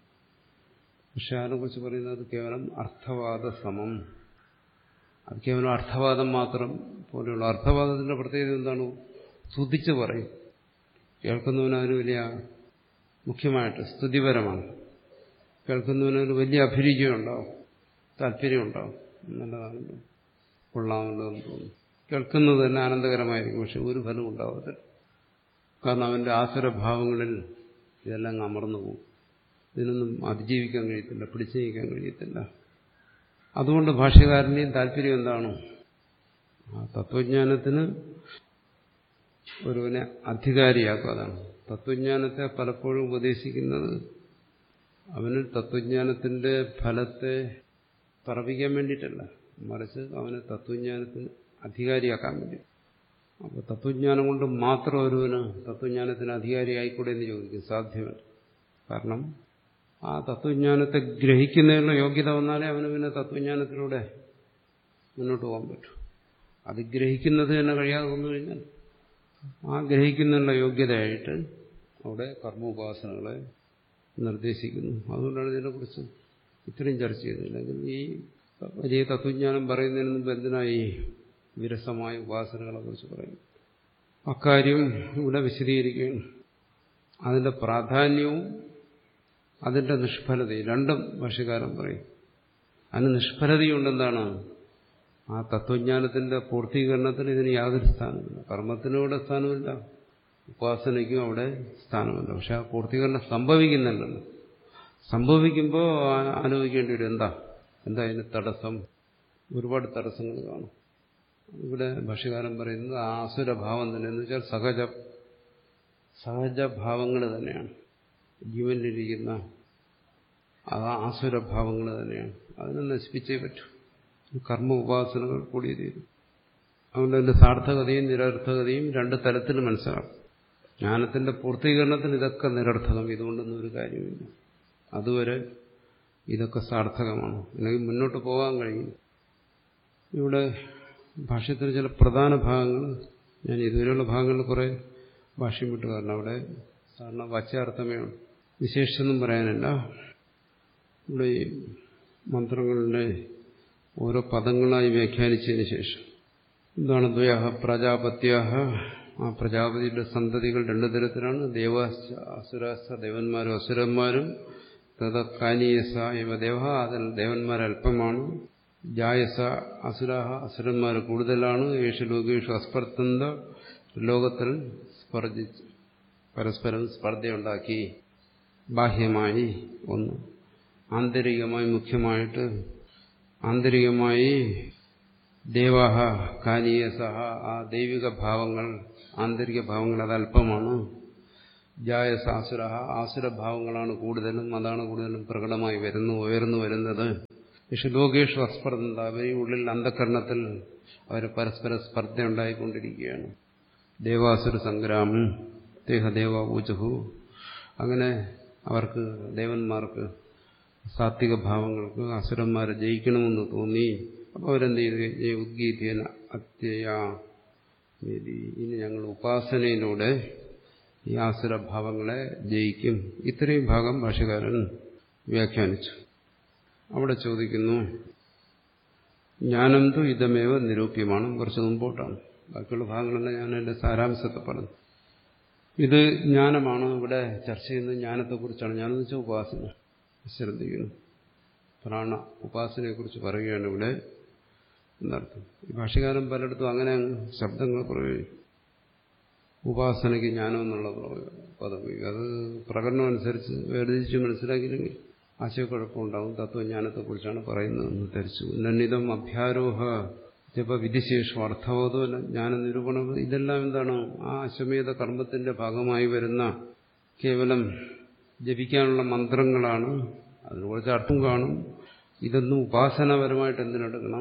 പക്ഷെ അതിനെക്കുറിച്ച് പറയുന്നത് കേവലം അർത്ഥവാദ സമം അത് കേവലം അർത്ഥവാദം മാത്രം പോലെയുള്ള അർത്ഥവാദത്തിന്റെ പ്രത്യേകത എന്താണ് സ്തുതിച്ച് പറയും കേൾക്കുന്നവന് അതിന് വലിയ മുഖ്യമായിട്ട് സ്തുതിപരമാണ് കേൾക്കുന്നവന് ഒരു വലിയ അഭിരുചിയും ഉണ്ടാവും താല്പര്യം ഉണ്ടാവും നല്ലതാണല്ലോ കൊള്ളാമല്ലോ എന്ന് തോന്നുന്നു കേൾക്കുന്നത് തന്നെ ആനന്ദകരമായിരിക്കും പക്ഷെ ഒരു ഫലം ഉണ്ടാവത്തില്ല കാരണം അവന്റെ ആസുരഭാവങ്ങളിൽ ഇതെല്ലാം അമർന്നു പോകും ഇതിനൊന്നും അതിജീവിക്കാൻ കഴിയത്തില്ല പിടിച്ചു നീക്കാൻ കഴിയത്തില്ല അതുകൊണ്ട് ഭാഷ്യകാരൻ്റെയും താല്പര്യം എന്താണ് ആ തത്വജ്ഞാനത്തിന് ഒരുവനെ അധികാരിയാക്കുക അതാണ് തത്വജ്ഞാനത്തെ പലപ്പോഴും ഉപദേശിക്കുന്നത് അവന് തത്വജ്ഞാനത്തിന്റെ ഫലത്തെ പറപ്പിക്കാൻ വേണ്ടിയിട്ടല്ല മറിച്ച് അവനെ തത്വജ്ഞാനത്തിന് അധികാരിയാക്കാൻ വേണ്ടി അപ്പോൾ തത്വജ്ഞാനം കൊണ്ട് മാത്രം ഒരുവന് തത്വജ്ഞാനത്തിന് അധികാരിയായിക്കൂടെ എന്ന് ചോദിക്കും സാധ്യമല്ല കാരണം ആ തത്വജ്ഞാനത്തെ ഗ്രഹിക്കുന്നതിനുള്ള യോഗ്യത വന്നാലേ അവന് പിന്നെ തത്വജ്ഞാനത്തിലൂടെ മുന്നോട്ട് പോകാൻ പറ്റും അത് ഗ്രഹിക്കുന്നത് തന്നെ കഴിയാതെ വന്നു കഴിഞ്ഞാൽ ആ ഗ്രഹിക്കുന്നതിനുള്ള യോഗ്യതയായിട്ട് അവിടെ കർമ്മോപാസനകളെ നിർദ്ദേശിക്കുന്നു അതുകൊണ്ടാണ് ഇതിനെക്കുറിച്ച് ഇത്രയും ചർച്ച ചെയ്തത് അല്ലെങ്കിൽ ഈ വലിയ തത്വജ്ഞാനം പറയുന്നതിന് മുമ്പ് എന്തിനായി വിരസമായ ഉപാസനകളെ കുറിച്ച് പറയുന്നു അക്കാര്യം ഇവിടെ വിശദീകരിക്കുകയാണ് അതിന്റെ പ്രാധാന്യവും അതിന്റെ നിഷ്ഫലതയും രണ്ടും ഭാഷകാരൻ പറയും അതിന് നിഷ്ഫലതയുണ്ടെന്താണ് ആ തത്വജ്ഞാനത്തിന്റെ പൂർത്തീകരണത്തിന് ഇതിന് യാതൊരു സ്ഥാനമില്ല കർമ്മത്തിനും ഇവിടെ സ്ഥാനമില്ല ഉപാസനയ്ക്കും അവിടെ സ്ഥാനമില്ല പക്ഷെ ആ പൂർത്തീകരണം സംഭവിക്കുന്നില്ലല്ലോ സംഭവിക്കുമ്പോൾ ആലോചിക്കേണ്ടി വരും എന്താ എന്താ അതിന് തടസ്സം ഒരുപാട് തടസ്സങ്ങൾ കാണും ഇവിടെ ഭാഷ്യകാരൻ പറയുന്നത് ആസുരഭാവം തന്നെ എന്ന് വെച്ചാൽ സഹജ സഹജഭാവങ്ങൾ തന്നെയാണ് ജീവനിലിരിക്കുന്ന ആ ആസുരഭാവങ്ങൾ തന്നെയാണ് അതിനെ നശിപ്പിച്ചേ പറ്റൂ കർമ്മ ഉപാസനകൾ കൂടി തീരും അതുകൊണ്ട് അതിന്റെ സാർത്ഥകതയും നിരർത്ഥകതയും രണ്ട് തലത്തിൽ മനസ്സിലാക്കും ജ്ഞാനത്തിന്റെ പൂർത്തീകരണത്തിന് ഇതൊക്കെ നിരർത്ഥകം ഇതുകൊണ്ടൊന്നും ഒരു കാര്യമില്ല അതുവരെ ഇതൊക്കെ സാർത്ഥകമാണ് അല്ലെങ്കിൽ മുന്നോട്ട് പോകാൻ കഴിയും ഇവിടെ ഭാഷ്യത്തിൽ ചില പ്രധാന ഭാഗങ്ങൾ ഞാൻ ഇതുവരെയുള്ള ഭാഗങ്ങളിൽ കുറെ ഭാഷ്യം വിട്ടു കാരണം അവിടെ സാധാരണ വാച്യാർത്ഥമേ വിശേഷിച്ചൊന്നും പറയാനില്ല ഇവിടെ ഈ മന്ത്രങ്ങളുടെ ഓരോ പദങ്ങളായി വ്യാഖ്യാനിച്ചതിന് ശേഷം എന്താണ് ദ്വയാഹ പ്രജാപത്യാഹ ആ പ്രജാപതിയുടെ സന്തതികൾ രണ്ടു തരത്തിലാണ് ദേവാസ അസുരാസ ദേവന്മാരും അസുരന്മാരും തഥ കാനീയസ ഇവ ദേവ അതിൽ ദേവന്മാർ അല്പമാണ് ജായസ അസുരാഹ അസുരന്മാർ കൂടുതലാണ് യേശു ലോകേഷു അസ്പർദ്ധന്ത ലോകത്തിൽ സ്പർജിച്ച് പരസ്പരം സ്പർദ്ധയുണ്ടാക്കി ബാഹ്യമായി ഒന്ന് ആന്തരികമായി മുഖ്യമായിട്ട് ആന്തരികമായി ദേവാഹ കാനീയസഹ ആ ദൈവിക ഭാവങ്ങൾ ആന്തരിക ഭാവങ്ങൾ അത് അല്പമാണ് ജായസ ആസുര ആസുരഭാവങ്ങളാണ് കൂടുതലും അതാണ് കൂടുതലും പ്രകടമായി വരുന്നു ഉയർന്നു വരുന്നത് പക്ഷെ ലോകേഷു അസ്പർദ്ധ അവരുടെ ഉള്ളിൽ അന്ധകരണത്തിൽ അവർ പരസ്പര സ്പർദ്ധ ഉണ്ടായിക്കൊണ്ടിരിക്കുകയാണ് ദേവാസുര സംഗ്രാമം ദേഹദേവ ഊചഹു അങ്ങനെ അവർക്ക് ദേവന്മാർക്ക് സാത്വിക ഭാവങ്ങൾക്ക് അസുരന്മാരെ ജയിക്കണമെന്ന് തോന്നി അപ്പോൾ അവരെന്ത് ചെയ്തു ഉദ്ഗീതേന അത്യയ ഇനി ഞങ്ങൾ ഉപാസനയിലൂടെ ഈ ആസുരഭാവങ്ങളെ ജയിക്കും ഇത്രയും ഭാഗം ഭാഷകാരൻ വ്യാഖ്യാനിച്ചു അവിടെ ചോദിക്കുന്നു ജ്ഞാനന്തു ഇതമേവ നിരൂപ്യമാണ് കുറച്ച് മുമ്പോട്ടാണ് ബാക്കിയുള്ള ഭാഗങ്ങളെല്ലാം ഞാൻ എൻ്റെ സാരാംശത്തെ പറഞ്ഞു ഇത് ജ്ഞാനമാണ് ഇവിടെ ചർച്ച ചെയ്യുന്നത് ജ്ഞാനത്തെക്കുറിച്ചാണ് ജ്ഞാനം വെച്ചാൽ ഉപാസന ശ്രദ്ധിക്കുന്നു പ്രാണ ഉപാസനയെക്കുറിച്ച് പറയുകയാണ് ഇവിടെ എന്നർത്ഥം ഈ ഭാഷകാരൻ പലയിടത്തും അങ്ങനെ ശബ്ദങ്ങൾ പ്രയോഗിക്കും ഉപാസനയ്ക്ക് ജ്ഞാനം എന്നുള്ള പദം അത് പ്രകടനം അനുസരിച്ച് വേർതിരിച്ച് മനസ്സിലാക്കിയില്ലെങ്കിൽ ആശയക്കുഴപ്പമുണ്ടാവും തത്വജ്ഞാനത്തെക്കുറിച്ചാണ് പറയുന്നതെന്ന് ധരിച്ചു നന്നിതം അഭ്യാരോഹ ജപ വിധിശേഷം അർത്ഥബോധോ ജ്ഞാന നിരൂപണം ഇതെല്ലാം എന്താണ് ആ അശ്വമേധ കർമ്മത്തിന്റെ ഭാഗമായി വരുന്ന കേവലം ജപിക്കാനുള്ള മന്ത്രങ്ങളാണ് അതിന് കുറച്ച് അർത്ഥം കാണും ഇതൊന്നും ഉപാസനാപരമായിട്ട് എന്തിനെടുക്കണം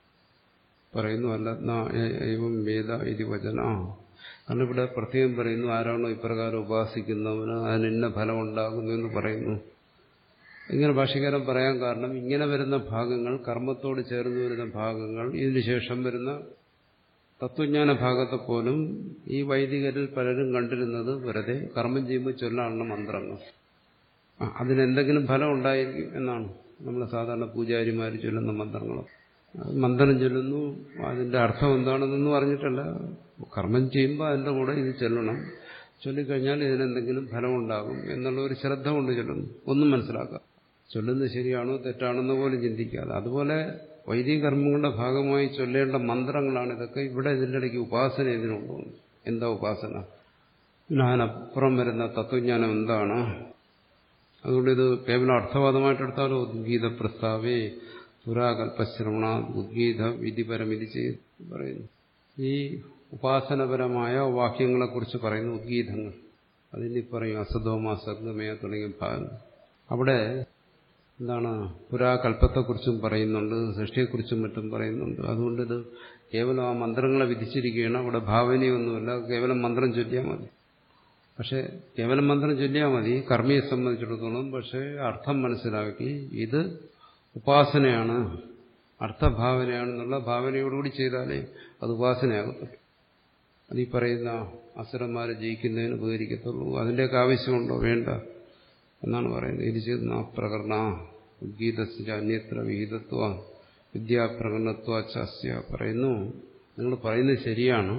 പറയുന്നു അല്ല ഏവം വേദ ഇതി വചന കാരണം ഇവിടെ പ്രത്യേകം പറയുന്നു ആരാണോ ഇപ്രകാരം ഉപാസിക്കുന്നവന് അതിന് ഇന്ന ഫലം ഉണ്ടാകുന്നു എന്ന് പറയുന്നു ഇങ്ങനെ ഭാഷകാരൻ പറയാൻ കാരണം ഇങ്ങനെ വരുന്ന ഭാഗങ്ങൾ കർമ്മത്തോട് ചേർന്ന് വരുന്ന ഭാഗങ്ങൾ ഇതിനുശേഷം വരുന്ന തത്വജ്ഞാന ഭാഗത്തെ പോലും ഈ വൈദികരിൽ പലരും കണ്ടിരുന്നത് വെറുതെ കർമ്മം ചെയ്യുമ്പോൾ ചൊല്ലാനുള്ള മന്ത്രങ്ങൾ അതിനെന്തെങ്കിലും ഫലം ഉണ്ടായിരിക്കും എന്നാണ് നമ്മൾ സാധാരണ പൂജാരിമാർ ചൊല്ലുന്ന മന്ത്രങ്ങൾ മന്ത്രം ചൊല്ലുന്നു അതിന്റെ അർത്ഥം എന്താണെന്നൊന്നും അറിഞ്ഞിട്ടല്ല കർമ്മം ചെയ്യുമ്പോൾ അതിന്റെ കൂടെ ഇത് ചൊല്ലണം ചൊല്ലിക്കഴിഞ്ഞാൽ ഇതിനെന്തെങ്കിലും ഫലം ഉണ്ടാകും എന്നുള്ള ഒരു ശ്രദ്ധ കൊണ്ട് ചൊല്ലുന്നു ഒന്നും മനസ്സിലാക്കാം ചൊല്ലുന്നത് ശരിയാണോ തെറ്റാണെന്ന് പോലും ചിന്തിക്കാതെ അതുപോലെ വൈദിക കർമ്മങ്ങളുടെ ഭാഗമായി ചൊല്ലേണ്ട മന്ത്രങ്ങളാണ് ഇതൊക്കെ ഇവിടെ ഇതിൻ്റെ ഇടയ്ക്ക് ഉപാസന ഇതിനുണ്ടോ എന്താ ഉപാസന ഇതിനപ്പുറം വരുന്ന തത്വജ്ഞാനം എന്താണ് അതുകൊണ്ട് ഇത് കേവലം അർത്ഥവാദമായിട്ടെടുത്താലോ ഉദ്ഗീത പ്രസ്താവേ പുരാകൽപ്പശ്രവണ ഉദ്ഗീത വിധിപരമിതി ചെയ്ത് പറയുന്നു ഈ ഉപാസനപരമായ വാക്യങ്ങളെക്കുറിച്ച് പറയുന്ന ഉദ്ഗീതങ്ങൾ അതിന് പറയും അസതോമ സദ്ഗമയ തുടങ്ങിയ ഭാഗങ്ങൾ അവിടെ എന്താണ് പുരാകൽപ്പത്തെക്കുറിച്ചും പറയുന്നുണ്ട് സൃഷ്ടിയെക്കുറിച്ചും മറ്റും പറയുന്നുണ്ട് അതുകൊണ്ട് ഇത് കേവലം ആ മന്ത്രങ്ങളെ വിധിച്ചിരിക്കുകയാണ് അവിടെ ഭാവനയൊന്നുമില്ല കേവലം മന്ത്രം ചൊല്ലിയാൽ മതി പക്ഷെ കേവലം മന്ത്രം ചൊല്ലിയാൽ മതി കർമ്മിയെ സംബന്ധിച്ചിടത്തോളം പക്ഷേ അർത്ഥം മനസ്സിലാക്കി ഇത് ഉപാസനയാണ് അർത്ഥഭാവനയാണെന്നുള്ള ഭാവനയോടുകൂടി ചെയ്താലേ അത് ഉപാസനയാകത്തുള്ളൂ അത് ഈ പറയുന്ന അസുരന്മാരെ ജയിക്കുന്നതിന് ഉപകരിക്കത്തുള്ളൂ അതിൻ്റെയൊക്കെ ആവശ്യമുണ്ടോ വേണ്ട എന്നാണ് പറയുന്നത് ഇത് ചെയ്യുന്ന പ്രകടന ഉദ്ഗീതസിന്റെ അന്യത്ര വിഹിതത്വ വിദ്യാപ്രകടനത്വ ചാസ്യ പറയുന്നു നിങ്ങൾ പറയുന്നത് ശരിയാണ്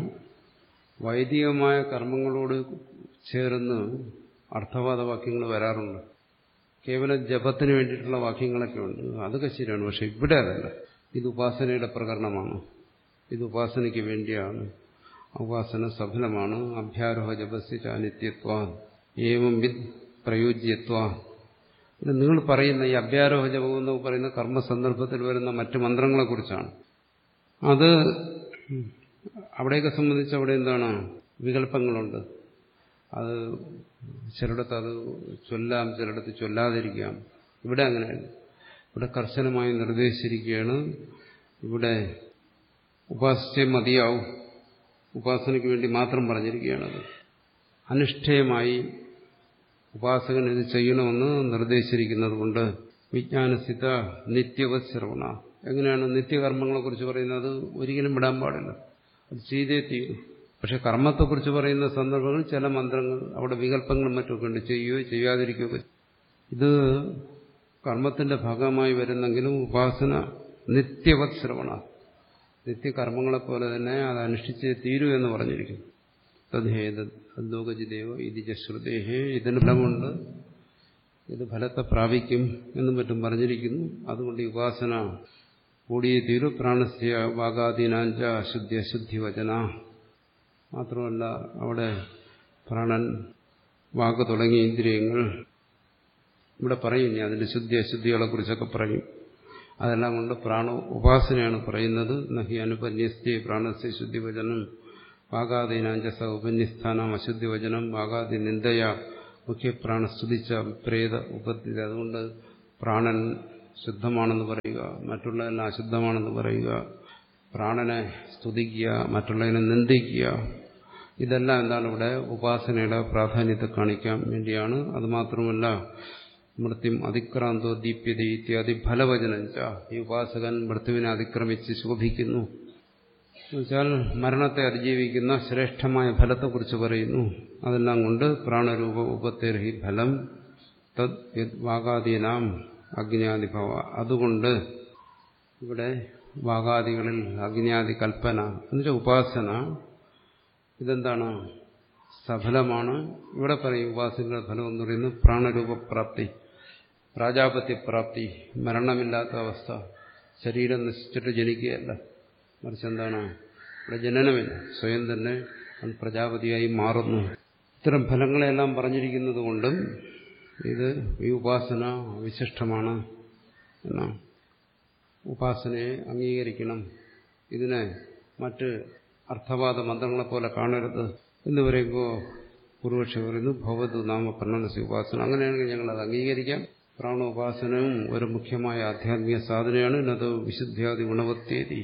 വൈദികമായ കർമ്മങ്ങളോട് ചേർന്ന് അർത്ഥവാദ വാക്യങ്ങൾ വരാറുണ്ട് കേവലം ജപത്തിന് വേണ്ടിയിട്ടുള്ള വാക്യങ്ങളൊക്കെ ഉണ്ട് അതൊക്കെ ശരിയാണ് പക്ഷെ ഇവിടെ അതല്ല ഇത് ഉപാസനയുടെ പ്രകരണമാണ് ഇത് ഉപാസനയ്ക്ക് വേണ്ടിയാണ് ഉപാസന സഫലമാണ് അഭ്യാരോഹ ജപസ്യ ചാനിത്യത്വ ഏവം വിദ് പ്രയോജ്യത്വ ഇത് നിങ്ങൾ പറയുന്ന ഈ അഭ്യാരോഹ ജപം എന്ന് പറയുന്ന കർമ്മ സന്ദർഭത്തിൽ വരുന്ന മറ്റ് മന്ത്രങ്ങളെക്കുറിച്ചാണ് അത് അവിടെയൊക്കെ സംബന്ധിച്ച് അവിടെ എന്താണ് വികല്പങ്ങളുണ്ട് അത് ചിലയിടത്ത് അത് ചൊല്ലാം ചിലയിടത്ത് ചൊല്ലാതിരിക്കാം ഇവിടെ അങ്ങനെയല്ല ഇവിടെ കർശനമായി നിർദ്ദേശിച്ചിരിക്കുകയാണ് ഇവിടെ ഉപാസിച്ചേ മതിയാവും ഉപാസനയ്ക്ക് വേണ്ടി മാത്രം പറഞ്ഞിരിക്കുകയാണത് അനുഷ്ഠേയമായി ഉപാസകൻ ഇത് ചെയ്യണമെന്ന് നിർദ്ദേശിച്ചിരിക്കുന്നത് കൊണ്ട് വിജ്ഞാനസ്ഥിത നിത്യവത് ശ്രവണ എങ്ങനെയാണ് നിത്യകർമ്മങ്ങളെക്കുറിച്ച് പറയുന്നത് ഒരിക്കലും വിടാൻ പാടില്ല അത് ചെയ്തേ തീരും പക്ഷെ കർമ്മത്തെക്കുറിച്ച് പറയുന്ന സന്ദർഭങ്ങളിൽ ചില മന്ത്രങ്ങൾ അവിടെ വികല്പങ്ങളും മറ്റുമൊക്കെ ഉണ്ട് ചെയ്യുകയോ ചെയ്യാതിരിക്കുകയോ ഇത് കർമ്മത്തിന്റെ ഭാഗമായി വരുന്നെങ്കിലും ഉപാസന നിത്യവത് ശ്രവണ നിത്യകർമ്മങ്ങളെപ്പോലെ തന്നെ അത് അനുഷ്ഠിച്ചേ തീരൂ എന്ന് പറഞ്ഞിരിക്കുന്നു തദ്ഹേത ലോകജിദേവ ഇതി ശ്രുതേഹേ ഇതിന് ഫലമുണ്ട് ഇത് ഫലത്തെ പ്രാപിക്കും എന്നും മറ്റും പറഞ്ഞിരിക്കുന്നു അതുകൊണ്ട് ഈ ഉപാസന കൂടിയേ തീരു പ്രാണസ്യ വാഗാദീനാഞ്ച അശുദ്ധി അശുദ്ധി വചന മാത്രമല്ല അവിടെ പ്രാണൻ വാക്ക് തുടങ്ങിയ ഇന്ദ്രിയങ്ങൾ ഇവിടെ പറയും ഇനി അതിന്റെ ശുദ്ധി അശുദ്ധികളെ കുറിച്ചൊക്കെ പറയും അതെല്ലാം കൊണ്ട് പ്രാണ ഉപാസനയാണ് പറയുന്നത് നഹി അനുപന്യസ്തി പ്രാണസ്യ ശുദ്ധിവചനം വാഗാദീനാഞ്ച സ ഉപന്യസ്ഥാനം അശുദ്ധി വചനം വാഗാദി നിന്ദയ മുഖ്യപ്രാണ സ്തുതിച്ച വിപ്രേത ഉപത്തിത അതുകൊണ്ട് പ്രാണൻ ശുദ്ധമാണെന്ന് പറയുക മറ്റുള്ളതെല്ലാം അശുദ്ധമാണെന്ന് പറയുക പ്രാണനെ സ്തുതിക്കുക മറ്റുള്ളതിനെ നിന്ദിക്കുക ഇതെല്ലാം എന്താണ് ഇവിടെ ഉപാസനയുടെ പ്രാധാന്യത്തെ കാണിക്കാൻ വേണ്ടിയാണ് അതുമാത്രമല്ല മൃത്യും അതിക്രാന്തോ ദീപ്യത ഇത്യാദി ഫലവചനം ച ഈ ഉപാസകൻ മൃത്യുവിനെ അതിക്രമിച്ച് ശോഭിക്കുന്നു എന്നുവെച്ചാൽ മരണത്തെ അതിജീവിക്കുന്ന ശ്രേഷ്ഠമായ ഫലത്തെക്കുറിച്ച് പറയുന്നു അതെല്ലാം കൊണ്ട് പ്രാണരൂപ ഉപത്തേർഹി ഫലം തദ് വാഗാദീനാം അഗ്നിയാദിഭവ അതുകൊണ്ട് ഇവിടെ വാഗാദികളിൽ അഗ്നിയാദി കൽപ്പന എന്നുവെച്ചാൽ ഉപാസന ഇതെന്താണ് സഫലമാണ് ഇവിടെ പറയും ഉപാസനയുടെ ഫലം എന്ന് പറയുന്നത് പ്രാണരൂപപ്രാപ്തി പ്രാജാപത്യപ്രാപ്തി മരണമില്ലാത്ത അവസ്ഥ ശരീരം നശിച്ചിട്ട് ജനിക്കുകയല്ല മറിച്ച് എന്താണ് ഇവിടെ ജനനമില്ല സ്വയം തന്നെ അത് പ്രജാപതിയായി മാറുന്നു ഇത്തരം ഫലങ്ങളെല്ലാം പറഞ്ഞിരിക്കുന്നത് കൊണ്ടും ഇത് ഈ ഉപാസന വിശിഷ്ടമാണ് എന്നാ ഉപാസനയെ അംഗീകരിക്കണം ഇതിനെ മറ്റ് അർത്ഥവാദ മന്ത്രങ്ങളെ പോലെ കാണരുത് എന്ന് പറയുമ്പോൾ പൂർവക്ഷി പറയുന്നു ഭവതു നാമ പ്രണനസി ഉപാസന അങ്ങനെയാണെങ്കിൽ ഞങ്ങൾ അത് അംഗീകരിക്കാം പ്രാണോപാസനവും ഒരു മുഖ്യമായ ആധ്യാത്മിക സാധനയാണ് ഇന്നത് വിശുദ്ധ്യാദി ഗുണവത്യേതി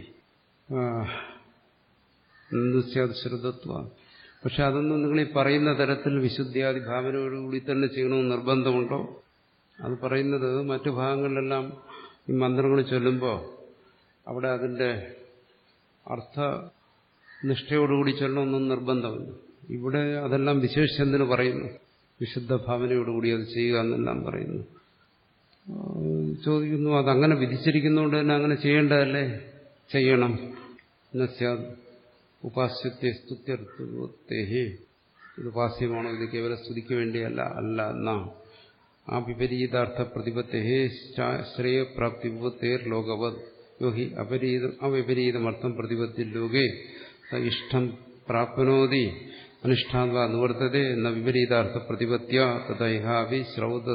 ശ്രുതത്വ പക്ഷെ അതൊന്നും നിങ്ങൾ ഈ പറയുന്ന തരത്തിൽ വിശുദ്ധ്യാദി ഭാവനയോടുകൂടി തന്നെ ചെയ്യണമെന്ന് നിർബന്ധമുണ്ടോ അത് പറയുന്നത് മറ്റു ഭാഗങ്ങളിലെല്ലാം ഈ മന്ത്രങ്ങൾ ചൊല്ലുമ്പോൾ അവിടെ അതിൻ്റെ അർത്ഥ നിഷ്ഠയോടുകൂടി ചൊല്ലണമെന്നും നിർബന്ധമില്ല ഇവിടെ അതെല്ലാം വിശേഷിച്ചെന്തിന് പറയുന്നു വിശുദ്ധ ഭാവനയോടുകൂടി അത് ചെയ്യുക എന്നെല്ലാം പറയുന്നു ചോദിക്കുന്നു അതങ്ങനെ വിധിച്ചിരിക്കുന്നതുകൊണ്ട് തന്നെ അങ്ങനെ ചെയ്യേണ്ടതല്ലേ ചെയ്യണം ഉപാസ്യത്തെ സ്തുത്യർത്ഥേഹി ഇത് ഉപാസ്യമാണോ ഇത് കേവല സ്തുതിക്ക് വേണ്ടിയല്ല അല്ല എന്നാ ആ വിപരീതാർത്ഥ പ്രതിപത്തേ ശ്രേയപ്രാപ്തി വിപത്തേർ ലോകവത് യോഗി അപരീതം അവിപരീതമർത്ഥം പ്രതിപത്തി ലോകേ ഇഷ്ടം പ്രാപ്നോതി അനുഷ്ഠാന്വ നിവർത്തതേ എന്ന വിപരീതാർത്ഥ പ്രതിപത്യ തഥൈഹാവി ശ്രൗത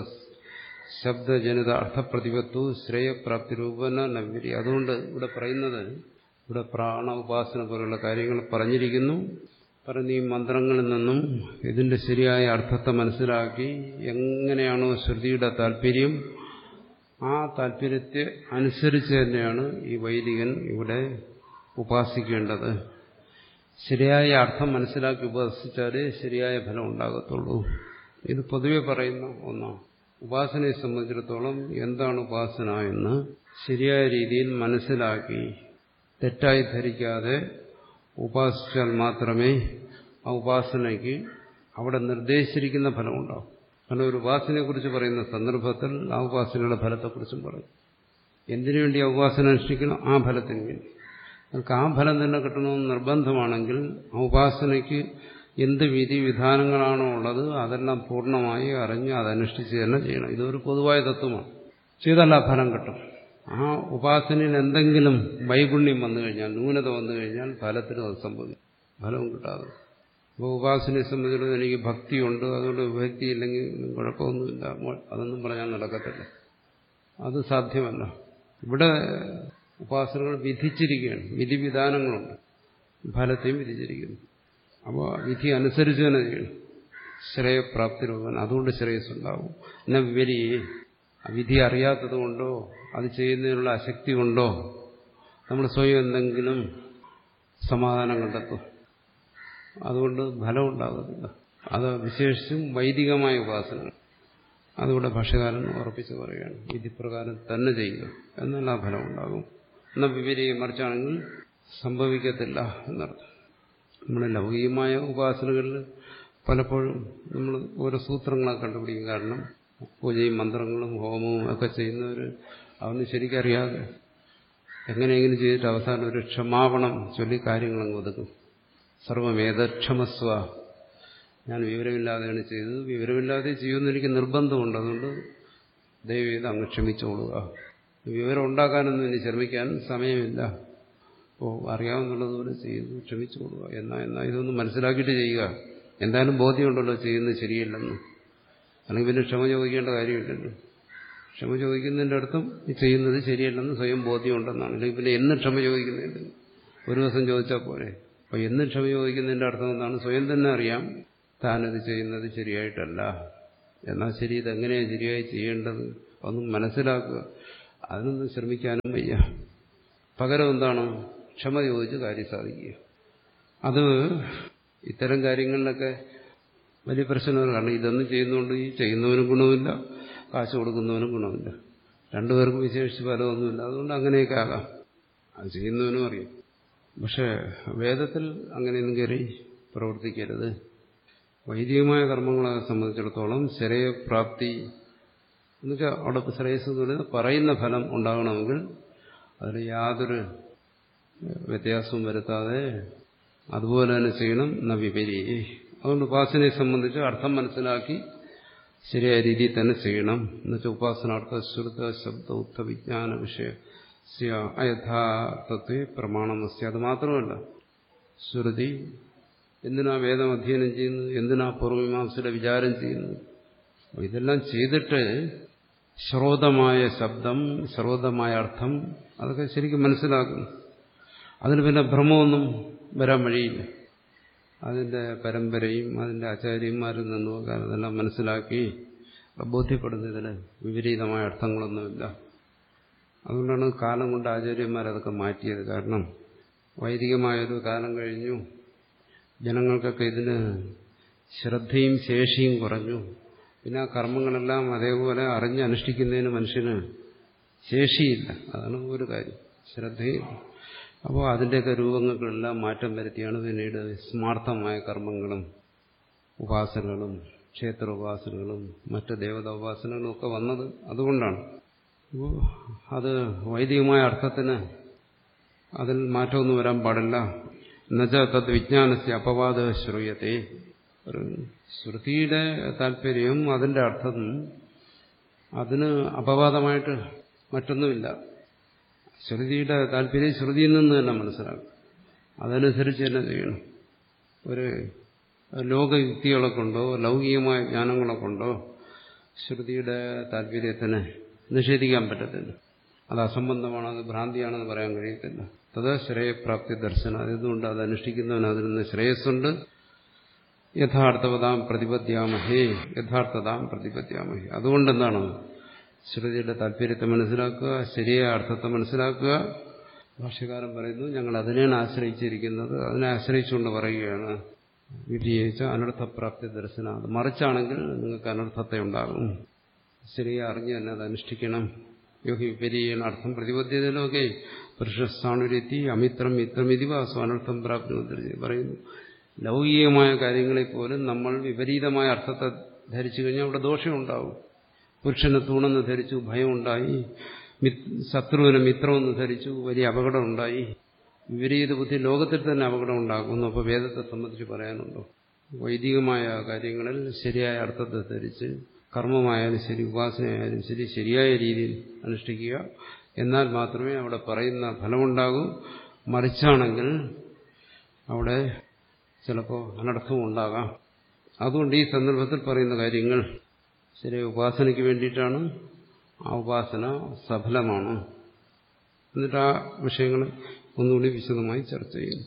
ശബ്ദജനിത അർത്ഥപ്രതിപത്തു ശ്രേയപ്രാപ്തി രൂപന നവിരി അതുകൊണ്ട് ഇവിടെ പറയുന്നത് ഇവിടെ പ്രാണ ഉപാസന പോലുള്ള കാര്യങ്ങൾ പറഞ്ഞിരിക്കുന്നു പറഞ്ഞ ഈ മന്ത്രങ്ങളിൽ നിന്നും ഇതിന്റെ ശരിയായ അർത്ഥത്തെ മനസ്സിലാക്കി എങ്ങനെയാണോ ശ്രുതിയുടെ താല്പര്യം ആ താല്പര്യത്തെ അനുസരിച്ച് തന്നെയാണ് ഈ വൈദികൻ ഇവിടെ ഉപാസിക്കേണ്ടത് ശരിയായ അർത്ഥം മനസ്സിലാക്കി ഉപാസിച്ചാലേ ശരിയായ ഫലം ഉണ്ടാകത്തുള്ളൂ ഇത് പൊതുവെ പറയുന്ന ഒന്നാണ് ഉപാസനയെ സംബന്ധിച്ചിടത്തോളം എന്താണ് ഉപാസന എന്ന് ശരിയായ രീതിയിൽ മനസ്സിലാക്കി തെറ്റായി ധരിക്കാതെ ഉപാസിച്ചാൽ മാത്രമേ ആ ഉപാസനയ്ക്ക് അവിടെ നിർദ്ദേശിച്ചിരിക്കുന്ന ഫലം ഉണ്ടാവും കാരണം ഒരു ഉപാസനയെക്കുറിച്ച് പറയുന്ന സന്ദർഭത്തിൽ ആ ഉപാസനയുടെ ഫലത്തെക്കുറിച്ചും പറയും എന്തിനു വേണ്ടി ആ ഉപാസന അനുഷ്ഠിക്കണം ആ ഫലത്തിന് വേണ്ടി നമുക്ക് ആ ഫലം തന്നെ കിട്ടണമെന്ന് നിർബന്ധമാണെങ്കിൽ ആ ഉപാസനയ്ക്ക് എന്ത് വിധി വിധാനങ്ങളാണോ ഉള്ളത് അതെല്ലാം പൂർണ്ണമായി അറിഞ്ഞ് അതനുഷ്ഠിച്ച് തന്നെ ചെയ്യണം ഇതൊരു പൊതുവായ തത്വമാണ് ചെയ്താൽ ആ ഫലം കിട്ടും ആ ഉപാസനയിൽ എന്തെങ്കിലും വൈഗുണ്യം വന്നു കഴിഞ്ഞാൽ ന്യൂനത വന്നു കഴിഞ്ഞാൽ ഫലത്തിന് അത് സംഭവിക്കും ഫലവും കിട്ടാതെ അപ്പോൾ ഉപാസനയെ സംബന്ധിച്ചിടത്തോളം എനിക്ക് ഭക്തിയുണ്ട് അതുകൊണ്ട് ഭക്തി ഇല്ലെങ്കിൽ കുഴപ്പമൊന്നുമില്ല അതൊന്നും പറഞ്ഞാൽ നടക്കത്തില്ല അത് സാധ്യമല്ല ഇവിടെ ഉപാസനകൾ വിധിച്ചിരിക്കുകയാണ് വിധിവിധാനങ്ങളുണ്ട് ഫലത്തെയും വിധിച്ചിരിക്കുന്നു അപ്പോൾ വിധി അനുസരിച്ച് തന്നെ ചെയ്യണം ശ്രേയപ്രാപ്തി രൂപൻ അതുകൊണ്ട് ശ്രേയസ്സുണ്ടാവും എന്നെ വിവരിയെ വിധി അറിയാത്തത് കൊണ്ടോ അത് ചെയ്യുന്നതിനുള്ള അശക്തി കൊണ്ടോ നമ്മൾ സ്വയം എന്തെങ്കിലും സമാധാനം കണ്ടെത്തും അതുകൊണ്ട് ഫലം ഉണ്ടാകത്തില്ല അത് വിശേഷിച്ചും വൈദികമായ ഉപാസനകൾ അതിവിടെ ഭാഷകാരൻ ഉറപ്പിച്ച് പറയുകയാണ് വിധിപ്രകാരം തന്നെ ചെയ്യുക എന്നാൽ ആ ഫലം ഉണ്ടാകും എന്നാൽ വിപരീയ മറിച്ചാണെങ്കിൽ സംഭവിക്കത്തില്ല എന്നർത്ഥം നമ്മുടെ ലൗകികമായ ഉപാസനകളിൽ പലപ്പോഴും നമ്മൾ ഓരോ സൂത്രങ്ങളൊക്കെ കണ്ടുപിടിക്കും കാരണം പൂജയും മന്ത്രങ്ങളും ഹോമവും ഒക്കെ ചെയ്യുന്നവർ അതൊന്നും ശരിക്കറിയാതെ എങ്ങനെയെങ്കിലും ചെയ്തിട്ട് അവസാനം ഒരു ക്ഷമാപണം ചൊല്ലി കാര്യങ്ങളങ്ങ് ഒതുക്കും സർവമേധക്ഷമസ്വ ഞാൻ വിവരമില്ലാതെയാണ് ചെയ്തത് വിവരമില്ലാതെ ചെയ്യുമെന്ന് എനിക്ക് നിർബന്ധമുണ്ട് അതുകൊണ്ട് ദയവേത് അങ്ങ് ക്ഷമിച്ചോളുക വിവരം ഉണ്ടാക്കാനൊന്നും ഇനി ശ്രമിക്കാൻ സമയമില്ല ഓ അറിയാവുന്നുള്ളതുപോലെ ചെയ്തു ക്ഷമിച്ചോളുക എന്നാ എന്നാ ഇതൊന്നും മനസ്സിലാക്കിയിട്ട് ചെയ്യുക എന്തായാലും ബോധ്യമുണ്ടല്ലോ ചെയ്യുന്നത് ശരിയല്ലെന്ന് അല്ലെങ്കിൽ പിന്നെ ക്ഷമ ചോദിക്കേണ്ട കാര്യമില്ലല്ലോ ക്ഷമ ചോദിക്കുന്നതിൻ്റെ അർത്ഥം ഈ ചെയ്യുന്നത് ശരിയല്ലെന്ന് സ്വയം ബോധ്യമുണ്ടെന്നാണ് അല്ലെങ്കിൽ പിന്നെ എന്ന് ക്ഷമ ചോദിക്കുന്നതിന് ഒരു ദിവസം ചോദിച്ചാൽ പോരെ അപ്പോൾ എന്നും ക്ഷമ ചോദിക്കുന്നതിൻ്റെ അർത്ഥം എന്താണ് സ്വയം തന്നെ അറിയാം താനത് ചെയ്യുന്നത് ശരിയായിട്ടല്ല എന്നാൽ ശരി ഇതെങ്ങനെയാണ് ശരിയായി ചെയ്യേണ്ടത് ഒന്നും മനസ്സിലാക്കുക അതിനൊന്നും ശ്രമിക്കാനും വയ്യ പകരം എന്താണ് ക്ഷമ ചോദിച്ച് കാര്യം സാധിക്കുക അത് ഇത്തരം കാര്യങ്ങളിലൊക്കെ വലിയ പ്രശ്നമാണ് കാരണം ഇതൊന്നും ചെയ്യുന്നതുകൊണ്ട് ഈ ചെയ്യുന്നവനും ഗുണമില്ല കാശ് കൊടുക്കുന്നവനും ഗുണമില്ല രണ്ടുപേർക്കും വിശേഷിച്ച് ഫലമൊന്നുമില്ല അതുകൊണ്ട് അങ്ങനെയൊക്കെ ആകാം അത് ചെയ്യുന്നവനും അറിയാം പക്ഷേ വേദത്തിൽ അങ്ങനെയൊന്നും കയറി പ്രവർത്തിക്കരുത് വൈദികമായ കർമ്മങ്ങളെ സംബന്ധിച്ചിടത്തോളം ശ്രേയപ്രാപ്തി എന്നുവെച്ചാൽ അവിടെ ശ്രേയസ് എന്ന് പറയുന്നത് പറയുന്ന ഫലം ഉണ്ടാകണമെങ്കിൽ അതിൽ യാതൊരു വ്യത്യാസവും വരുത്താതെ അതുപോലെ തന്നെ ചെയ്യണം എന്ന വിപരി അതുകൊണ്ട് ഉപാസനയെ സംബന്ധിച്ച് അർത്ഥം മനസ്സിലാക്കി ശരിയായ രീതിയിൽ തന്നെ ചെയ്യണം എന്നുവെച്ചാൽ ഉപാസനാർത്ഥ ശ്രുത ശബ്ദ ഉത്ത വിജ്ഞാന വിഷയ അയഥാർത്ഥത്തെ പ്രമാണമസ്യ അത് മാത്രമല്ല ശ്രുതി എന്തിനാ വേദം അധ്യയനം ചെയ്യുന്നത് എന്തിനാ പൂർവമീമാംസയുടെ വിചാരം ചെയ്യുന്നത് ഇതെല്ലാം ചെയ്തിട്ട് ശ്രോതമായ ശബ്ദം ശ്രോതമായ അർത്ഥം അതൊക്കെ ശരിക്കും മനസ്സിലാക്കുന്നു അതിന് പിന്നെ ഭ്രമമൊന്നും വരാൻ വഴിയില്ല അതിൻ്റെ പരമ്പരയും അതിൻ്റെ ആചാര്യന്മാരിൽ നിന്നും അതെല്ലാം മനസ്സിലാക്കി ബോധ്യപ്പെടുന്നതിന് വിപരീതമായ അർത്ഥങ്ങളൊന്നുമില്ല അതുകൊണ്ടാണ് കാലം കൊണ്ട് ആചാര്യന്മാരതൊക്കെ മാറ്റിയത് കാരണം വൈദികമായൊരു കാലം കഴിഞ്ഞു ജനങ്ങൾക്കൊക്കെ ഇതിന് ശ്രദ്ധയും ശേഷിയും കുറഞ്ഞു പിന്നെ ആ കർമ്മങ്ങളെല്ലാം അതേപോലെ അറിഞ്ഞ് അനുഷ്ഠിക്കുന്നതിന് മനുഷ്യന് ശേഷിയില്ല അതാണ് ഒരു കാര്യം ശ്രദ്ധയില്ല അപ്പോൾ അതിൻ്റെയൊക്കെ രൂപങ്ങൾക്കെല്ലാം മാറ്റം വരുത്തിയാണ് പിന്നീട് സ്മാർത്ഥമായ കർമ്മങ്ങളും ഉപാസനകളും ക്ഷേത്ര ഉപാസനകളും മറ്റ് ദേവത ഉപാസനകളും ഒക്കെ വന്നത് അതുകൊണ്ടാണ് അപ്പോൾ അത് വൈദികമായ അർത്ഥത്തിന് അതിൽ മാറ്റമൊന്നും വരാൻ പാടില്ല എന്നുവെച്ചാൽ തത് വിജ്ഞാനത്തെ അപവാദ ശ്രൂയത്തെ ഒരു ശ്രുതിയുടെ താല്പര്യം അതിൻ്റെ അർത്ഥം അതിന് അപവാദമായിട്ട് മറ്റൊന്നുമില്ല ശ്രുതിയുടെ താല്പര്യം ശ്രുതിയിൽ നിന്ന് തന്നെ മനസ്സിലാക്കും അതനുസരിച്ച് തന്നെ ചെയ്യണം ഒരു ലോകയുക്തികളെ കൊണ്ടോ ലൗകികമായ ജ്ഞാനങ്ങളെ കൊണ്ടോ ശ്രുതിയുടെ താല്പര്യത്തിന് നിഷേധിക്കാൻ പറ്റത്തില്ല അത് അസംബന്ധമാണ് അത് ഭ്രാന്തിയാണെന്ന് പറയാൻ കഴിയത്തില്ല തത് ശ്രേയപ്രാപ്തി ദർശനം അതുകൊണ്ട് അത് അനുഷ്ഠിക്കുന്നവന് അതിൽ നിന്ന് ശ്രേയസ്സുണ്ട് യഥാർത്ഥതാം പ്രതിപദ്യാമഹേ യഥാർത്ഥതാം പ്രതിപദ്യാമഹേ അതുകൊണ്ടെന്താണ് ശ്രുതിയുടെ താല്പര്യത്തെ മനസ്സിലാക്കുക ശരിയായ അർത്ഥത്തെ മനസ്സിലാക്കുക ഭാഷ്യകാരൻ പറയുന്നു ഞങ്ങൾ അതിനെയാണ് ആശ്രയിച്ചിരിക്കുന്നത് അതിനെ ആശ്രയിച്ചുകൊണ്ട് പറയുകയാണ് വിജയിച്ച അനർത്ഥപ്രാപ്തി ദർശന അത് മറിച്ചാണെങ്കിൽ നിങ്ങൾക്ക് അനർത്ഥത്തെ ഉണ്ടാകും ശരിയെ അറിഞ്ഞ് തന്നെ അത് അനുഷ്ഠിക്കണം യോഗി വിപരീയണ അർത്ഥം പ്രതിബദ്ധതയിലൊക്കെ പുരുഷസ്ഥാണുരെത്തി അമിത്രം മിത്രമിതിവ സ്വാനർത്ഥം പ്രാപ്തി പറയുന്നു ലൗകികമായ കാര്യങ്ങളിൽ പോലും നമ്മൾ വിപരീതമായ അർത്ഥത്തെ ധരിച്ചു കഴിഞ്ഞാൽ അവിടെ ദോഷമുണ്ടാവും പുരുഷനെ തൂണെന്ന് ധരിച്ചു ഭയമുണ്ടായി ശത്രുവിനെ മിത്രമെന്ന് ധരിച്ചു വലിയ അപകടമുണ്ടായി വിപരീത ബുദ്ധി ലോകത്തിൽ തന്നെ അപകടം ഉണ്ടാക്കുന്നു അപ്പോൾ വേദത്തെ സംബന്ധിച്ച് പറയാനുണ്ടോ വൈദികമായ കാര്യങ്ങളിൽ ശരിയായ അർത്ഥത്തെ ധരിച്ച് കർമ്മമായാലും ശരി ഉപാസനയായാലും ശരി ശരിയായ രീതിയിൽ അനുഷ്ഠിക്കുക എന്നാൽ മാത്രമേ അവിടെ പറയുന്ന ഫലമുണ്ടാകൂ മറിച്ചാണെങ്കിൽ അവിടെ ചിലപ്പോൾ അനർത്ഥവും ഉണ്ടാകാം അതുകൊണ്ട് ഈ സന്ദർഭത്തിൽ പറയുന്ന കാര്യങ്ങൾ ശരി ഉപാസനയ്ക്ക് വേണ്ടിയിട്ടാണ് ആ ഉപാസന സഫലമാണ് എന്നിട്ട് ആ വിഷയങ്ങൾ ഒന്നുകൂടി വിശദമായി ചർച്ച ചെയ്യും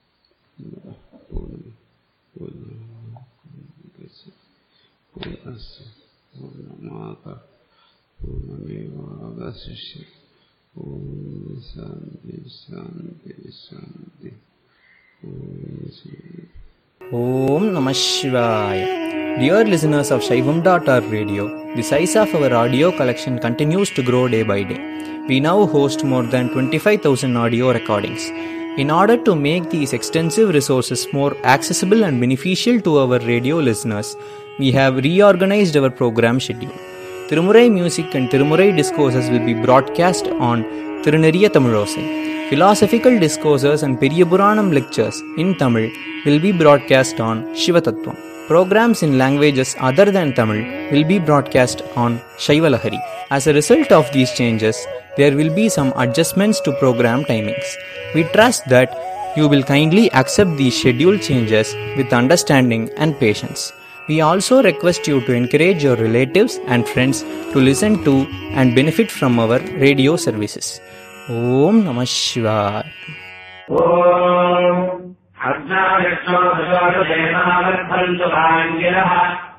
പൂർണ്ണമാത പൂർണ്ണമേവാവശിഷ്യ ഓം ശാന്തി ശാന്തി ശാന്തി ഓം ശാന്തി Om Namah Shivaya. Dear listeners of Shaivam.org radio, the size of our audio collection continues to grow day by day. We now host more than 25,000 audio recordings. In order to make these extensive resources more accessible and beneficial to our radio listeners, we have reorganized our program schedule. Tirumurai music and Tirumurai discourses will be broadcast on Tiruneriya Tamilosai. Philosophical discourses and Periyapuranam lectures in Tamil will be broadcast on Shivatattvam. Programs in languages other than Tamil will be broadcast on Shaivalahari. As a result of these changes, there will be some adjustments to program timings. We trust that you will kindly accept these schedule changes with understanding and patience. We also request you to encourage your relatives and friends to listen to and benefit from our radio services. Om Namah Shivaya. Om अर्णाविष्णोदेवावर्धन्तु भाङ्गिरः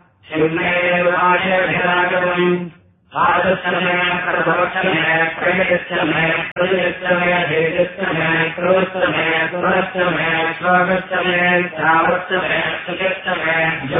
शिवमेवाशभिरागमम् आदस्तमे प्रभवक्षमे प्रयतस्तमे प्रयतस्तमे भेदस्तमे क्रोस्तमे सुरस्तमे स्वागस्तमे श्रावस्तमे सुखस्तमे